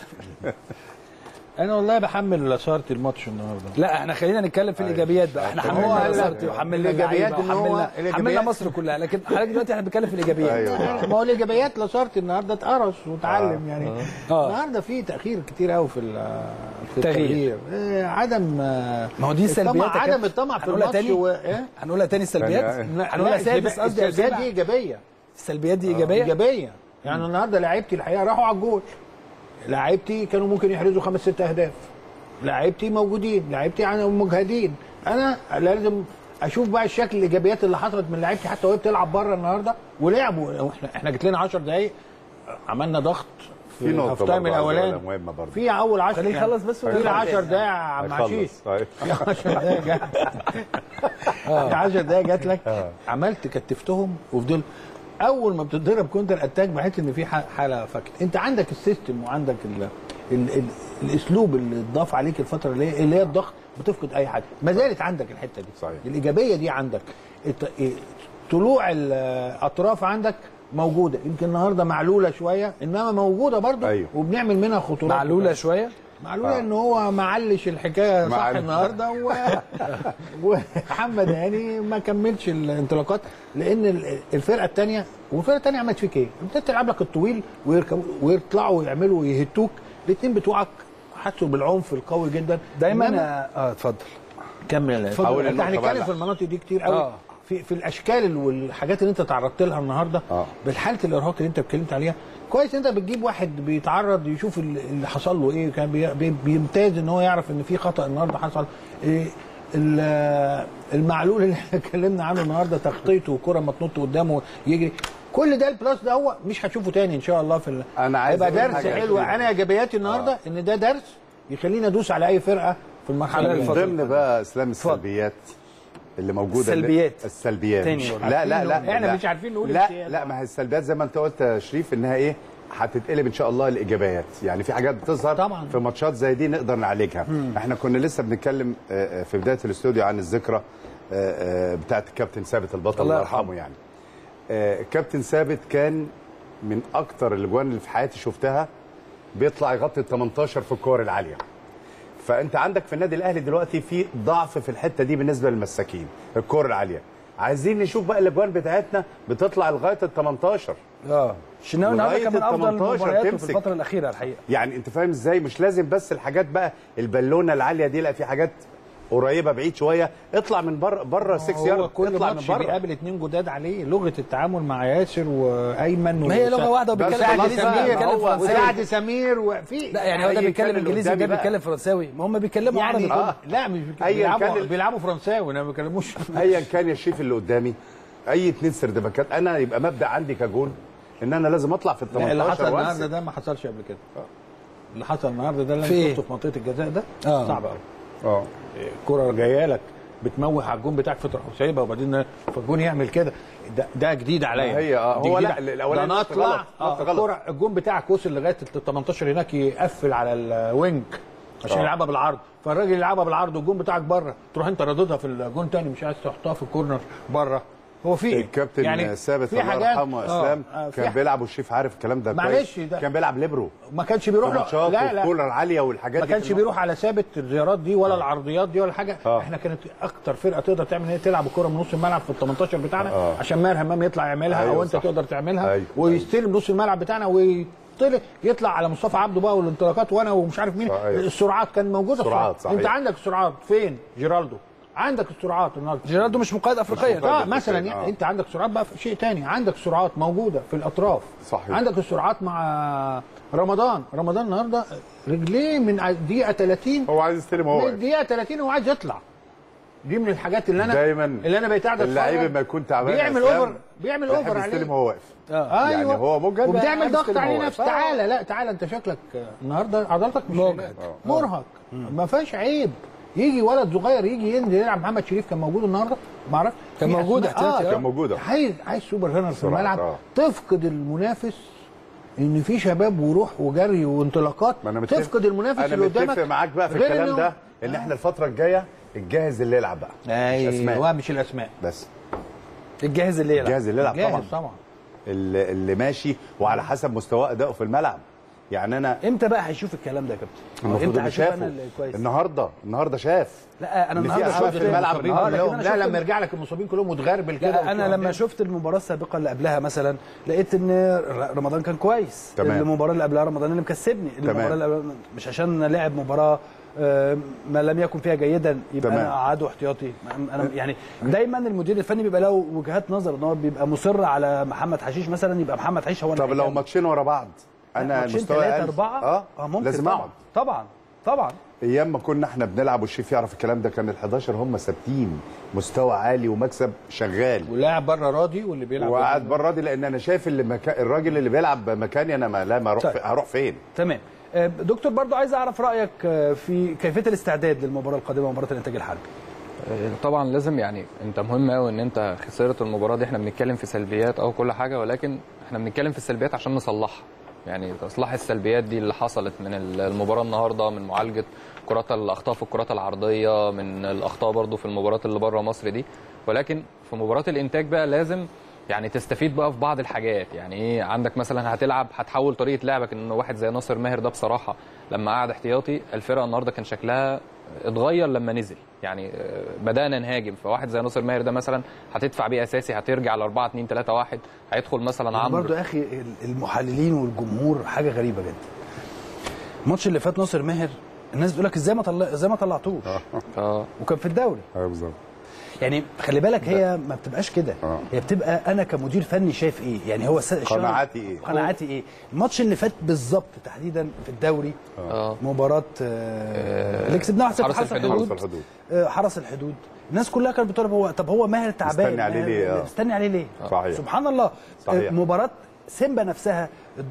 انا والله بحمل لاسارتي الماتش النهارده لا احنا خلينا نتكلم في الايجابيات بقى احنا هو حملنا قال لك لاسارتي وحملنا الإيجابيات اللعيبة إن هو- وحملنا حملنا الإيجابيات- مصر كلها لكن حضرتك دلوقتي احنا بنتكلم في الايجابيات ايوه ما هو الايجابيات لاسارتي النهارده اتقرص وتعلم يعني آه. النهارده في تاخير كتير قوي في ال- في تغيير. التغيير آه، عدم آه، ما هو دي السلبيات الطمع يا كابتن. عدم الطمع في هنقولها الماتش تاني؟ و... إيه؟ هنقولها تاني السلبيات يعني- لا، هنقولها لا، سادس قصدي يا السلبيات دي سيدي. ايجابيه السلبيات دي ايجابيه ايجابيه يعني النهارده لعيبتي الحقيقه راحوا على الجول لعيبتي كانوا ممكن يحرزوا خمس ست اهداف لعيبتي موجودين لعيبتي عن- مجهدين انا لازم اشوف بقى الشكل الايجابيات اللي حصلت من لعيبتي حتى وهي بتلعب بره النهارده ولعبوا احنا احنا جت لنا 10 دقائق عملنا ضغط في نقطه الهاف تايم برضه عايز الاولاني أقولها مهمه برضه في اول 10 خليه يخلص بس في ونرجع 10 تاني. دقائق يا عم عشيش هيخلص. طيب. في 10 دقايق جت في 10 دقايق جات لك عملت كتفتهم وفضلت اول ما بتتضرب كونتر اتاك بحيث ان في ح- حاله فكت انت عندك السيستم وعندك ال ال ال الاسلوب اللي اتضاف عليك الفتره اللي هي اللي هي الضغط بتفقد اي حاجه ما زالت عندك الحته دي صحيح. الايجابيه دي عندك الت- إيه، طلوع الاطراف عندك موجوده يمكن النهارده معلوله شويه انما موجوده برضه أيوه. وبنعمل منها خطورات معلوله شويه معلوله ان هو معلش الحكايه صح معلش. النهارده و... ومحمد هاني ما كملش الانطلاقات لان ال- الفرقه الثانيه والفرقه الثانيه عملت فيك ايه؟ انت تلعب لك الطويل ويركبوا ويطلعوا ويعملوا يهتوك الاثنين بتوعك حسوا بالعنف القوي جدا دايما إنما- اه اتفضل كمل أول اتفضل احنا النقطة بقى هنتكلم لا. في المناطق دي كتير قوي آه. في في الاشكال والحاجات اللي انت تعرضت لها النهارده آه. بالحاله الارهاق اللي انت اتكلمت عليها كويس انت بتجيب واحد بيتعرض يشوف ال- اللي حصل له ايه كان بي- بي- بيمتاز ان هو يعرف ان في خطا النهارده حصل إيه ال- المعلول اللي احنا اتكلمنا عنه النهارده تخطيطه وكره ما تنط قدامه يجري كل ده البلاس ده هو مش هتشوفه تاني ان شاء الله في ال- أنا عايز هيبقى أقول درس حاجة حلو أكيد. انا ايجابياتي النهارده ان ده درس يخليني ادوس على اي فرقه في المرحله خلال اللي من جاية. ضمن بقى اسلام السلبيات اللي موجوده السلبيات. السلبيات تاني مش برضه. لا لا لا إحنا لا. مش عارفين نقول لا السيادة. لا ما هي السلبيات زي ما انت قلت يا شريف انها ايه هتتقلب ان شاء الله الايجابيات يعني في حاجات بتظهر طبعاً. في ماتشات زي دي نقدر نعالجها احنا كنا لسه بنتكلم آه، آه، في بدايه الاستوديو عن الذكرى آه، آه، بتاعت الكابتن ثابت البطل الله الله يرحمه يعني آه، كابتن ثابت كان من اكتر الاجوان اللي في حياتي شفتها بيطلع يغطي ال 18 في الكور العاليه فانت عندك في النادي الاهلي دلوقتي في ضعف في الحته دي بالنسبه للمساكين الكور العاليه عايزين نشوف بقى الاجوان بتاعتنا بتطلع لغايه ال 18 اه الشناوي النهارده لغاية كان من ال افضل 18 مبارياته في تمسك. الفتره الاخيره الحقيقه يعني انت فاهم ازاي مش لازم بس الحاجات بقى البالونه العاليه دي لا في حاجات قريبه بعيد شويه اطلع من بره بره 6 هو يارد كل اطلع من ماتش بره بيقابل اتنين جداد عليه لغه التعامل مع ياسر وايمن ما هي لغه واحده بس وبيتكلم سعد انجليزي سمير بيتكلم هو- فرنساوي وسعد سمير وفي لا يعني هو ده أيا بيتكلم كان اللي انجليزي وده قدامي بقى. بيتكلم فرنساوي ما هم بيتكلموا عربي يعني كله. آه. لا مش أيا كان بيلعبوا ال- بيلعبوا فرنساوي انا ما بيكلموش ايا كان يا شريف اللي قدامي اي اتنين سردباكات انا يبقى مبدا عندي كجون ان انا لازم اطلع في ال لا، اللي حصل 18 النهارده وأمسك. ده ما حصلش قبل كده اللي حصل النهارده ده اللي في انا إيه؟ شفته في منطقه الجزاء ده آه. صعب قوي اه الكره جايه لك بتموح على الجون بتاعك فتروح سايبها وبعدين فالجون يعمل كده ده, ده جديد عليا هي، آه، دي هو جديد لا، ع- الأولاني ده نط نطلع غلط، آه نط غلط. الكره الجون بتاعك وصل لغايه ال 18 هناك يقفل على الوينج عشان آه. يلعبها بالعرض فالراجل يلعبها بالعرض والجون بتاعك بره تروح انت رددها في الجون تاني مش عايز تحطها في الكورنر بره هو في إيه؟ الكابتن يعني ثابت في الله حاجات- يرحمه آه، اسلام آه، في كان ح- بيلعب والشيف عارف الكلام ده معلش كويس. ده- كان بيلعب ليبرو ما كانش بيروح في له- ماتشات لا لا والكوره العاليه والحاجات ما دي كانش في بيروح على ثابت الزيارات دي ولا العرضيات دي ولا حاجه آه. احنا كانت اكتر فرقه تقدر تعمل هي تلعب الكره من نص الملعب في ال 18 بتاعنا آه. عشان ماهر همام يطلع يعملها أيوة او انت صح. تقدر تعملها أيوة. ويستلم نص الملعب بتاعنا ويطلع يطلع على مصطفى عبده بقى والانطلاقات وانا ومش عارف مين صحيح. السرعات كانت موجوده سرعات، في- صحيح. انت عندك السرعات فين جيرالدو عندك السرعات النهارده جيرالدو مش مقيد افريقيا مقيد. اه مثلا يعني آه. انت عندك سرعات بقى في شيء تاني عندك سرعات موجوده في الاطراف صحيح. عندك السرعات مع رمضان رمضان النهارده رجليه من دقيقه 30 هو عايز يستلم هو من الدقيقه 30 هو عايز يطلع دي من الحاجات اللي انا دايما اللي انا بقيت قاعد اللعيب أتفرج. لما يكون تعبان بيعمل أسلام اوفر بيعمل بيحب اوفر يستلم عليه وهو واقف آه. يعني هو مجهد وبتعمل عايز ضغط يستلم عليه هو نفسه واقف. تعالى لا تعالى انت شكلك النهارده عضلاتك مش مجهد. مرهق ما فيهاش عيب يجي ولد صغير يجي ينزل يلعب محمد شريف كان موجود النهارده ما اعرفش كان في موجود أسماء- احتياطي، آه. كان موجود. عايز عايز سوبر هيرنر في سرعة، الملعب آه. تفقد المنافس ان في شباب وروح وجري وانطلاقات ما انا متفق تفقد المنافس انا اللي قدامك متفق معاك بقى في غير الكلام إنه- ده ان احنا الفتره الجايه الجاهز اللي يلعب بقى مش اسماء ايوه مش الاسماء بس الجاهز اللي يلعب الجاهز اللي يلعب جاهز طبعا طبعا اللي, اللي ماشي وعلى حسب مستوى ادائه في الملعب يعني انا امتى بقى هيشوف الكلام ده يا كابتن؟ المفروض امتى انه هشوف انا شافه اللي كويس؟ النهارده النهارده شاف لا انا إن في النهارده أسماء شفت في الملعب المصابين النهاردة. آه، لكن كلهم أنا لا شفت لما يرجع لك المصابين كلهم متغربل كده لا انا لما شفت المباراه السابقه اللي قبلها مثلا لقيت ان رمضان كان كويس تمام. المباراه اللي قبلها رمضان اللي مكسبني المباراه اللي قبلها مش عشان لعب مباراه آه، ما لم يكن فيها جيدا يبقى تمام. انا اقعده احتياطي انا يعني دايما المدير الفني بيبقى له وجهات نظر ان هو بيبقى مصر على محمد حشيش مثلا يبقى محمد حشيش هو اللي طب لو هيكمل. ماتشين ورا بعض انا ماتشين مستوى ثلاثه أقل. اربعه اه, اه ممكن لازم طبعا اقعد طبعا طبعا ايام ما كنا احنا بنلعب والشيف يعرف الكلام ده كان ال 11 هم ثابتين مستوى عالي ومكسب شغال واللاعب بره راضي واللي بيلعب وقاعد بره دي لان انا شايف اللي مكا... الراجل اللي بيلعب مكاني انا ما لا ما اروح طيب. في... هروح فين تمام آه، دكتور برضو عايز اعرف رايك آه، في كيفيه الاستعداد للمباراه القادمه مباراه الانتاج الحربي طبعا لازم يعني انت مهم قوي ان انت خسرت المباراه دي احنا بنتكلم في سلبيات او كل حاجه ولكن احنا بنتكلم في السلبيات عشان نصلحها يعني تصليح السلبيات دي اللي حصلت من المباراه النهارده من معالجه كرات الاخطاء في الكرات العرضيه من الاخطاء برضو في المباريات اللي بره مصر دي ولكن في مباراه الانتاج بقى لازم يعني تستفيد بقى في بعض الحاجات يعني ايه عندك مثلا هتلعب هتحول طريقه لعبك ان واحد زي ناصر ماهر ده بصراحه لما قعد احتياطي الفرقه النهارده كان شكلها اتغير لما نزل يعني آه، بدانا نهاجم فواحد زي ناصر ماهر ده مثلا هتدفع بيه اساسي هترجع ل 4 2 3 1 هيدخل مثلا عمرو برضو يا اخي المحللين والجمهور حاجه غريبه جدا الماتش اللي فات ناصر ماهر الناس بتقول لك ازاي ما طلع ازاي ما طلعتوش اه وكان في الدوري ايوه بالظبط يعني خلي بالك هي ما بتبقاش كده آه. هي بتبقى انا كمدير فني شايف ايه يعني هو س- الشغل- قناعاتي إيه؟ قناعاتي ايه الماتش اللي فات بالظبط تحديدا في الدوري اه مباراه آه، اللي كسبناها حرس حرس, حرس الحدود. الحدود حرس الحدود. آه، حرس الحدود الناس كلها كانت بتقول هو طب هو ماهر تعبان مستني عليه ماهر- ليه؟ آه. مستني عليه ليه صحيح. سبحان الله صحيح. آه، مباراه سيمبا نفسها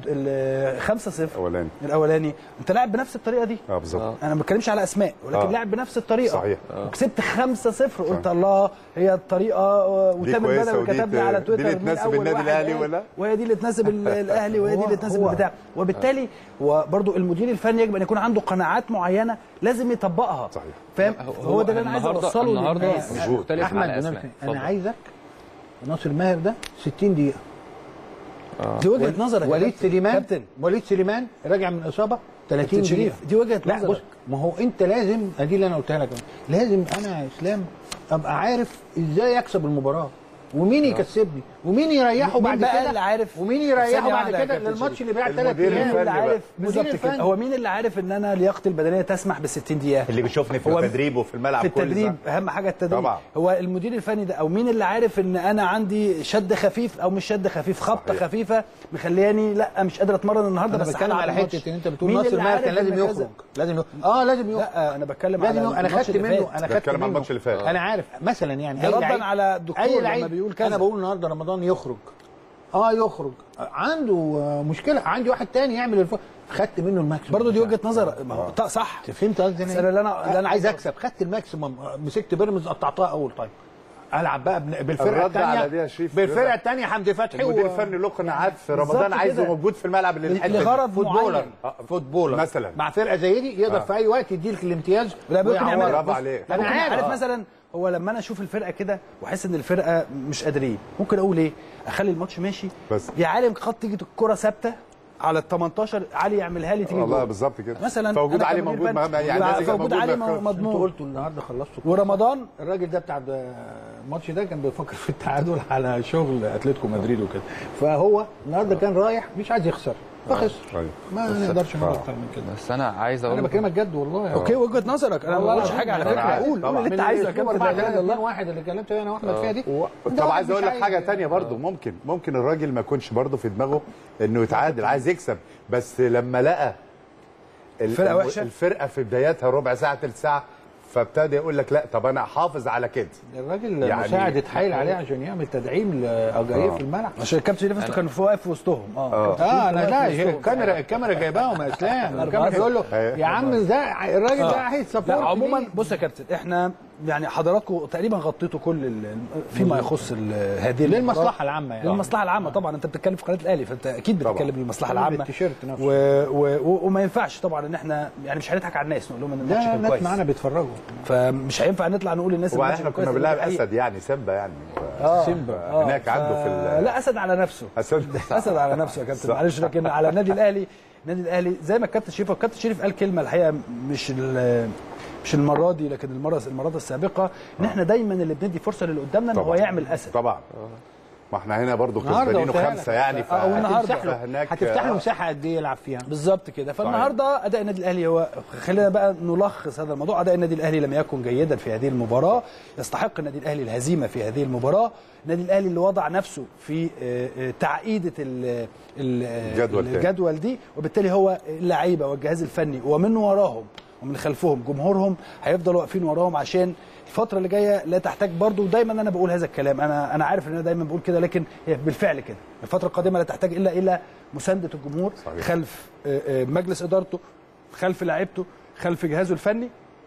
5 0 اولاني الاولاني انت لاعب بنفس الطريقه دي اه بالظبط انا ما بتكلمش على اسماء ولكن آه. لاعب بنفس الطريقه صحيح. وكسبت 5 0 قلت الله هي الطريقه آه، وتامر كويسة بدوي ودي كتب لي ت- على دي تويتر اللي مين تناسب أول النادي واحد الأهلي قال، ولا؟ وهي دي اللي تناسب ال- الاهلي وهي دي اللي تناسب هو- البتاع وبالتالي وبرده المدير الفني يجب ان يكون عنده قناعات معينه لازم يطبقها صحيح. فاهم هو ده اللي انا عايز النهاردة- اوصله النهارده للناس. مش مظبوط. مختلف احمد على انا اسماء انا اتفضل. عايزك ناصر ماهر ده 60 دقيقه دي وجهه نظرك يا وليد كابتن. سليمان كابتن وليد سليمان راجع من اصابه 30 كابتن دقيقه شريف دي وجهه لا نظرك بص ما هو انت لازم ادي اللي انا قلتها لك لازم انا يا اسلام ابقى عارف ازاي اكسب المباراه ومين يكسبني ومين يريحه مين بعد بقى كده اللي عارف؟ ومين يريحه ثانية بعد واحدة يا كده كابتن للماتش شريف. اللي بيع ثلاث المدير مين ايام اللي الفني بقى. عارف بالظبط مدير كده الفني. هو مين اللي عارف ان انا لياقتي البدنيه تسمح ب 60 دقيقه اللي بيشوفني في هو- التدريب وفي الملعب في كل التدريب ده. اهم حاجه التدريب طبعا. هو المدير الفني ده او مين اللي عارف ان انا عندي شد خفيف او مش شد خفيف خبطه صحيح. خفيفه مخلياني لا مش قادر اتمرن النهارده انا بس بتكلم هلعب على الماتش. حته ان انت بتقول مين ناصر اللي ماهر عارف كان لازم إن يخرج كذا؟ لازم يخرج اه لازم يخرج لا انا بتكلم لازم على يخرج. انا الماتش خدت اللي منه فات. انا خدت بتكلم منه عن الماتش اللي فات. انا عارف مثلا يعني ده أي ردا لعيب- على الدكتور اي لما لعيب بيقول كذا. انا بقول النهارده رمضان يخرج اه يخرج عنده آه، مشكله عندي واحد تاني يعمل الف... خدت منه الماكسيموم برضه دي بتاعه. وجهه نظر ما هو ط- صح فهمت قصدي بس أنا اللي أنا- اللي أنا عايز عايز اكسب خدت الماكسيموم آه، مسكت بيراميدز قطعتها اول طيب العب بقى بن- بالفرقه الرد على دي الثانيه يا شريف بالفرقه كده. الثانيه حمدي فتحي المدير و- الفني له قناعات في بالظبط رمضان عايزه كده. موجود في الملعب للحته دي. لغرض فوتبولر معين آه، فوتبولر مثلا. مع فرقه زي دي يقدر في اي وقت يديلك الامتياز لا ممكن ويعوضك. يعمل برافو بص، عليك. لا أنا ممكن عارف. عارف آه. مثلا هو لما انا اشوف الفرقه كده واحس ان الفرقه مش قادرين ممكن اقول ايه اخلي الماتش ماشي بس. يا عالم خط تيجي الكره ثابته على ال 18 علي يعملها لي تيجي والله جول. بالظبط كده مثلا فوجود أنا علي كمدير موجود فني، ما- يعني يبقى لازم يبقى فوجود موجود علي ما يخافش. انتوا مضمون قلتوا النهارده خلصتوا ورمضان الراجل ده بتاع الماتش ده كان بيفكر في التعادل على شغل اتلتيكو مدريد وكده فهو النهارده كان رايح مش عايز يخسر فخسر أيوة. ما نقدرش نقول اكتر من كده بس انا عايز انا اقول بكلمك جد والله اوكي وجهه نظرك انا ما والله بقولش العظيم. حاجه على أنا فكره عارف. قول قول طبعا. اللي انت عايزه يا كابتن بعد لا إله إلا الله. واحد اللي كلمت انا واحمد فيها دي و... ده طب واحد عايز مش اقول لك عايز- حاجه تانية برضو ممكن ممكن الراجل ما يكونش برضو في دماغه انه يتعادل عايز يكسب بس لما لقى ال- الفرقة الم- وحشة؟ الفرقه في بدايتها ربع ساعه ثلث ساعه فابتدى يقول لك لا طب انا احافظ على كده الراجل يعني- يعني مساعد اتحايل عليه عشان يعمل تدعيم لاجاييه آه. في الملعب عشان الكابتن شريف نفسه كان في واقف في وسطهم اه آه. كابتن اه شريف انا كان لا واقف في هي وسطهم. الكاميرا الكاميرا جايباهم يا اسلام أنا الكاميرا بهزر. بيقول له أيوة. يا عم ده الراجل ده عايز لا سبورت عموما ليه. بص يا كابتن احنا يعني حضراتكم تقريبا غطيتوا كل ال- فيما يخص ال- هذه المباراة. للمصلحه العامه يعني للمصلحه العامه طبعا انت بتتكلم في قناه الاهلي فانت اكيد طبعا. بتتكلم للمصلحه طبعا العامه بالتيشيرت نفسه. و... و... و... وما ينفعش طبعا ان احنا يعني مش هنضحك على الناس نقول لهم ان الماتش ده كان الناس كويس معانا بيتفرجوا فمش هينفع نطلع نقول للناس وبعدين الماتش احنا كان كنا كويس بنلعب لأن الحقيقة- اسد يعني سيمبا يعني آه. سيمبا. آه. هناك عنده في ال- لا اسد على نفسه اسد اسد على نفسه يا كابتن صح. معلش لكن على النادي الاهلي النادي الاهلي زي ما الكابتن شريف الكابتن شريف قال كلمه الحقيقه مش ال- مش المره دي لكن المره المرات السابقه ان احنا دايما اللي بندي فرصه للي قدامنا ان هو طبعاً. يعمل اسد طبعا ما احنا هنا برضو النهارده كسبانينه قلتها خمسه لك. يعني ف- آه، والنهاردة. هتفتح له فهناك- هتفتح له آه. مساحه قد ايه يلعب فيها بالظبط كده فالنهارده اداء النادي الاهلي هو خلينا بقى نلخص هذا الموضوع اداء النادي الاهلي لم يكن جيدا في هذه المباراه يستحق النادي الاهلي الهزيمه في هذه المباراه النادي الاهلي اللي وضع نفسه في آه، آه، تعقيده ال- ال- الجدول تاني. الجدول دي وبالتالي هو اللعيبه والجهاز الفني ومن وراهم ومن خلفهم جمهورهم هيفضلوا واقفين وراهم عشان الفترة اللي جاية لا تحتاج برضو دايما انا بقول هذا الكلام انا انا عارف ان انا دايما بقول كده لكن هي بالفعل كده الفترة القادمة لا تحتاج الا الى مساندة الجمهور صحيح. خلف آه، آه، مجلس ادارته خلف لاعيبته خلف جهازه الفني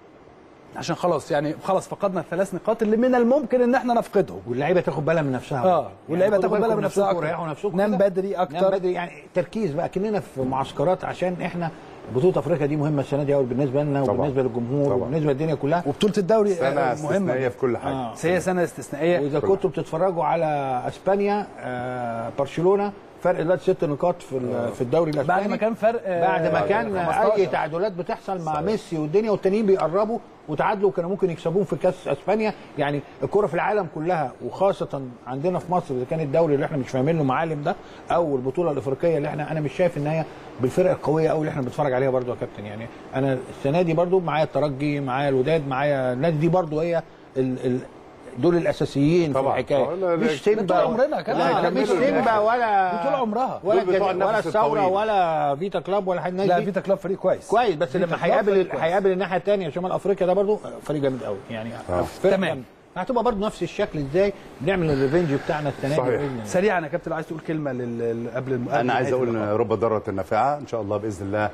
عشان خلاص يعني خلاص فقدنا الثلاث نقاط اللي من الممكن ان احنا نفقدهم واللعيبه تاخد بالها من نفسها اه واللعيبه خدوا تاخد بالها بالكم من نفسها نفسكم اكتر وريحوا نفسكم نام كده. بدري نام اكتر بدري يعني تركيز بقى كلنا في معسكرات عشان احنا بطوله افريقيا دي مهمه السنه دي قوي بالنسبه لنا طبعا. وبالنسبه للجمهور طبعا. وبالنسبه للدنيا كلها وبطولة الدوري سنه آه، استثنائيه مهمة في كل حاجه آه. بس هي سنة استثنائية واذا كنتوا بتتفرجوا على اسبانيا آه برشلونه فرق دلوقتي ست نقاط في ال- في الدوري الاسباني بعد ما كان فرق آه، بعد ما كان 15. اي تعادلات بتحصل مع ميسي والدنيا والتانيين بيقربوا وتعادلوا كانوا ممكن يكسبوهم في كاس اسبانيا يعني الكره في العالم كلها وخاصه عندنا في مصر اذا كان الدوري اللي احنا مش فاهمين له معالم ده او البطوله الافريقيه اللي احنا انا مش شايف ان هي بالفرق القويه قوي اللي احنا بنتفرج عليها برضو يا كابتن يعني انا السنه دي برضو معايا الترجي معايا الوداد معايا الناس دي برضو هي ال ال دول الاساسيين في طبعا. الحكايه آه، لا، لا، مش سيمبا طول عمرنا كده. لا لا، مش كملوا سيمبا للآخر. ولا دي طول عمرها. ولا دول بتوع الجز- ولا النفس الثوره الطويل. ولا فيتا كلاب ولا حاجه الناس لا دي فيتا كلاب فريق كويس كويس بس فيتا لما كلاب هيقابل فريق كويس. هيقابل الناحيه الثانيه شمال افريقيا ده برضو فريق جامد قوي يعني فرق تمام جامد. هتبقى برضه نفس الشكل ازاي بنعمل الريفنج بتاعنا السنه دي صحيح. باذن الله سريعا يا كابتن عايز تقول كلمه لل... قبل الم... قبل انا عايز نهاية اقول اللقاء. رب ضاره نافعه ان شاء الله باذن الله آه،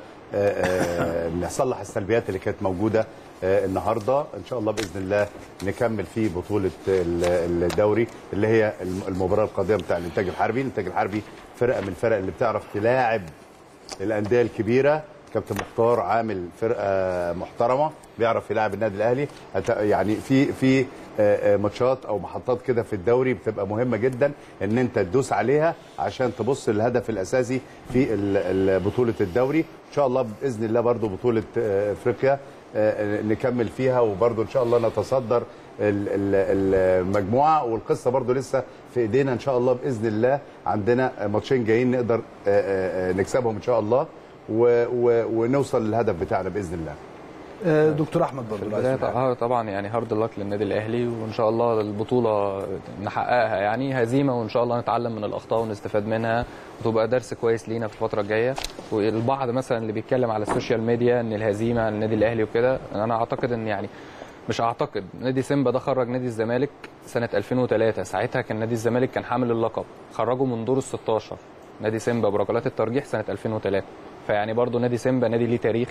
آه، نصلح السلبيات اللي كانت موجوده آه، النهارده ان شاء الله باذن الله نكمل في بطوله ال- الدوري اللي هي الم- المباراه القادمه بتاع الانتاج الحربي الانتاج الحربي فرقه من الفرق اللي بتعرف تلاعب الانديه الكبيره كابتن مختار عامل فرقه محترمه بيعرف يلاعب النادي الاهلي هت- يعني في في آه، آه، ماتشات او محطات كده في الدوري بتبقى مهمه جدا ان انت تدوس عليها عشان تبص للهدف الاساسي في ال- ال- بطوله الدوري ان شاء الله باذن الله برضو بطوله آه، افريقيا آه، نكمل فيها وبرضو ان شاء الله نتصدر ال- ال- المجموعه والقصه برضو لسه في ايدينا ان شاء الله باذن الله عندنا ماتشين جايين نقدر آه، آه، آه، نكسبهم ان شاء الله و- و- ونوصل للهدف بتاعنا باذن الله آه، دكتور احمد برضه عايز البداية تقول حاجة. آه طبعا يعني هارد لك للنادي الاهلي وان شاء الله البطوله نحققها يعني هزيمه وان شاء الله نتعلم من الاخطاء ونستفاد منها وتبقى درس كويس لينا في الفتره الجايه والبعض مثلا اللي بيتكلم على السوشيال ميديا ان الهزيمه عن النادي الاهلي وكده انا اعتقد ان يعني مش اعتقد نادي سيمبا ده خرج نادي الزمالك سنه 2003 ساعتها كان نادي الزمالك كان حامل اللقب خرجه من دور ال 16 نادي سيمبا بركلات الترجيح سنه 2003 فيعني برضو نادي سيمبا نادي ليه تاريخ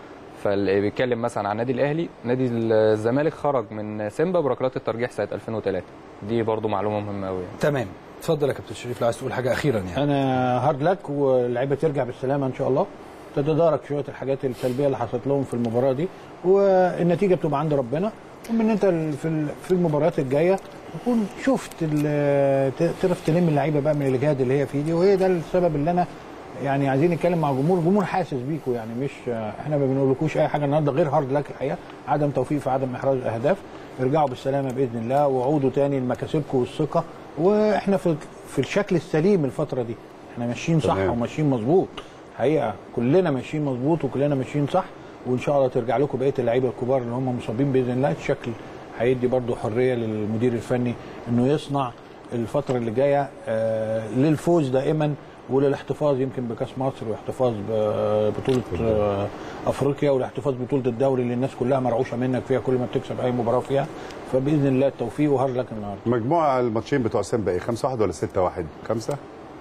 فاللي بيتكلم مثلا عن النادي الاهلي نادي الزمالك خرج من سيمبا بركلات الترجيح سنه 2003 دي برضو معلومه مهمه قوي يعني. تمام اتفضل يا كابتن شريف لو عايز تقول حاجه اخيرا يعني انا هارد لك واللعيبه ترجع بالسلامه ان شاء الله تتدارك شويه الحاجات السلبيه اللي حصلت لهم في المباراه دي والنتيجه بتبقى عند ربنا المهم ان انت ال- في ال- في المباريات الجايه تكون شفت ال- ت- تعرف تلم اللعيبه بقى من الاجهاد اللي هي فيه دي وهي ده السبب اللي انا يعني عايزين نتكلم مع الجمهور الجمهور حاسس بيكم يعني مش احنا ما بنقولكوش اي حاجه النهارده غير هارد لك الحقيقه عدم توفيق في عدم احراز اهداف ارجعوا بالسلامه باذن الله وعودوا تاني لمكاسبكم والثقه واحنا في في الشكل السليم الفتره دي احنا ماشيين صح تمام. وماشيين مظبوط حقيقه كلنا ماشيين مظبوط وكلنا ماشيين صح وان شاء الله ترجع لكم بقيه اللعيبه الكبار اللي هم مصابين باذن الله الشكل هيدي برضو حريه للمدير الفني انه يصنع الفتره اللي جايه آه، للفوز دائما وللاحتفاظ يمكن بكاس مصر واحتفاظ ببطوله آه، افريقيا والاحتفاظ ببطوله الدوري اللي الناس كلها مرعوشه منك فيها كل ما بتكسب اي مباراه فيها فباذن الله التوفيق وهارد لك النهارده مجموعه الماتشين بتوع سيمبا ايه 5 1 ولا 6 1 5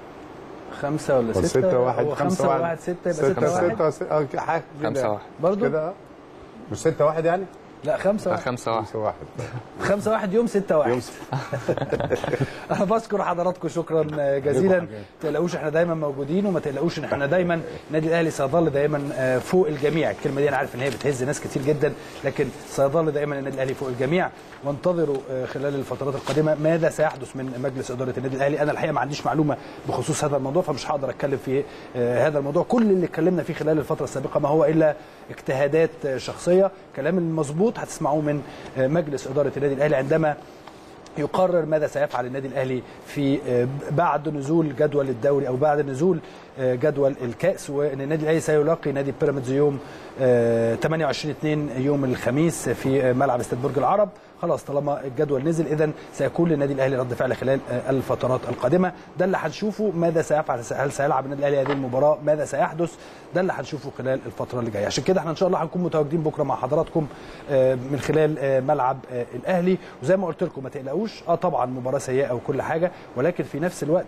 خمسة ولا ولا ستة 6 1 هو خمسة واحد ستة يبقى ستة واحد 6 6 حاجه كده. خمسة واحد. برضو؟ كده مش 6 1 يعني لا خمسة واحد خمسة واحد 5 1 خمسة واحد يوم ستة واحد يوم انا بشكر حضراتكم شكرا جزيلا ما تقلقوش احنا دايما موجودين وما تقلقوش ان احنا دايما النادي الاهلي سيظل دايما فوق الجميع الكلمه دي انا عارف ان هي بتهز ناس كتير جدا لكن سيظل دايما النادي الاهلي فوق الجميع وانتظروا خلال الفترات القادمه ماذا سيحدث من مجلس اداره النادي الاهلي انا الحقيقه ما عنديش معلومه بخصوص هذا الموضوع فمش هقدر اتكلم في هذا الموضوع كل اللي اتكلمنا فيه خلال الفتره السابقه ما هو الا اجتهادات شخصيه كلام المظبوط هتسمعوه من مجلس اداره النادي الاهلي عندما يقرر ماذا سيفعل النادي الاهلي في بعد نزول جدول الدوري او بعد نزول جدول الكاس وان النادي الاهلي سيلاقي نادي بيراميدز يوم 28 2 يوم الخميس في ملعب استاد برج العرب خلاص طالما الجدول نزل اذا سيكون للنادي الاهلي رد فعل خلال الفترات القادمه ده اللي هنشوفه ماذا سيفعل هل سيلعب النادي الاهلي هذه المباراه ماذا سيحدث ده اللي هنشوفه خلال الفتره اللي جايه عشان كده احنا ان شاء الله هنكون متواجدين بكره مع حضراتكم من خلال ملعب الاهلي وزي ما قلت لكم ما تقلقوش اه طبعا مباراه سيئه وكل حاجه ولكن في نفس الوقت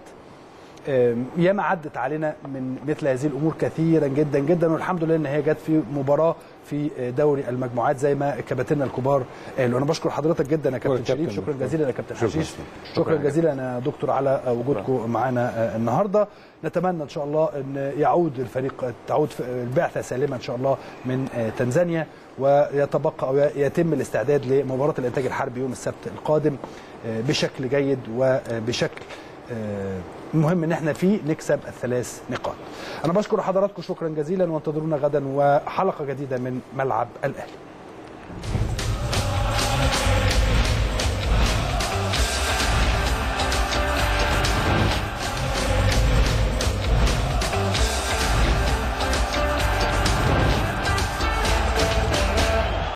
ياما عدت علينا من مثل هذه الامور كثيرا جدا جدا والحمد لله ان هي جت في مباراه في دوري المجموعات زي ما كباتننا الكبار قالوا انا بشكر حضرتك جدا يا كابتن شريف شكرا جزيلا يا كابتن حشيش شكرا جزيلا يا دكتور على وجودكم معنا النهارده نتمنى ان شاء الله ان يعود الفريق تعود البعثه سالمه ان شاء الله من تنزانيا ويتبقى او يتم الاستعداد لمباراه الانتاج الحربي يوم السبت القادم بشكل جيد وبشكل المهم ان احنا فيه نكسب الثلاث نقاط. انا بشكر حضراتكم شكرا جزيلا وانتظرونا غدا وحلقه جديده من ملعب الاهلي.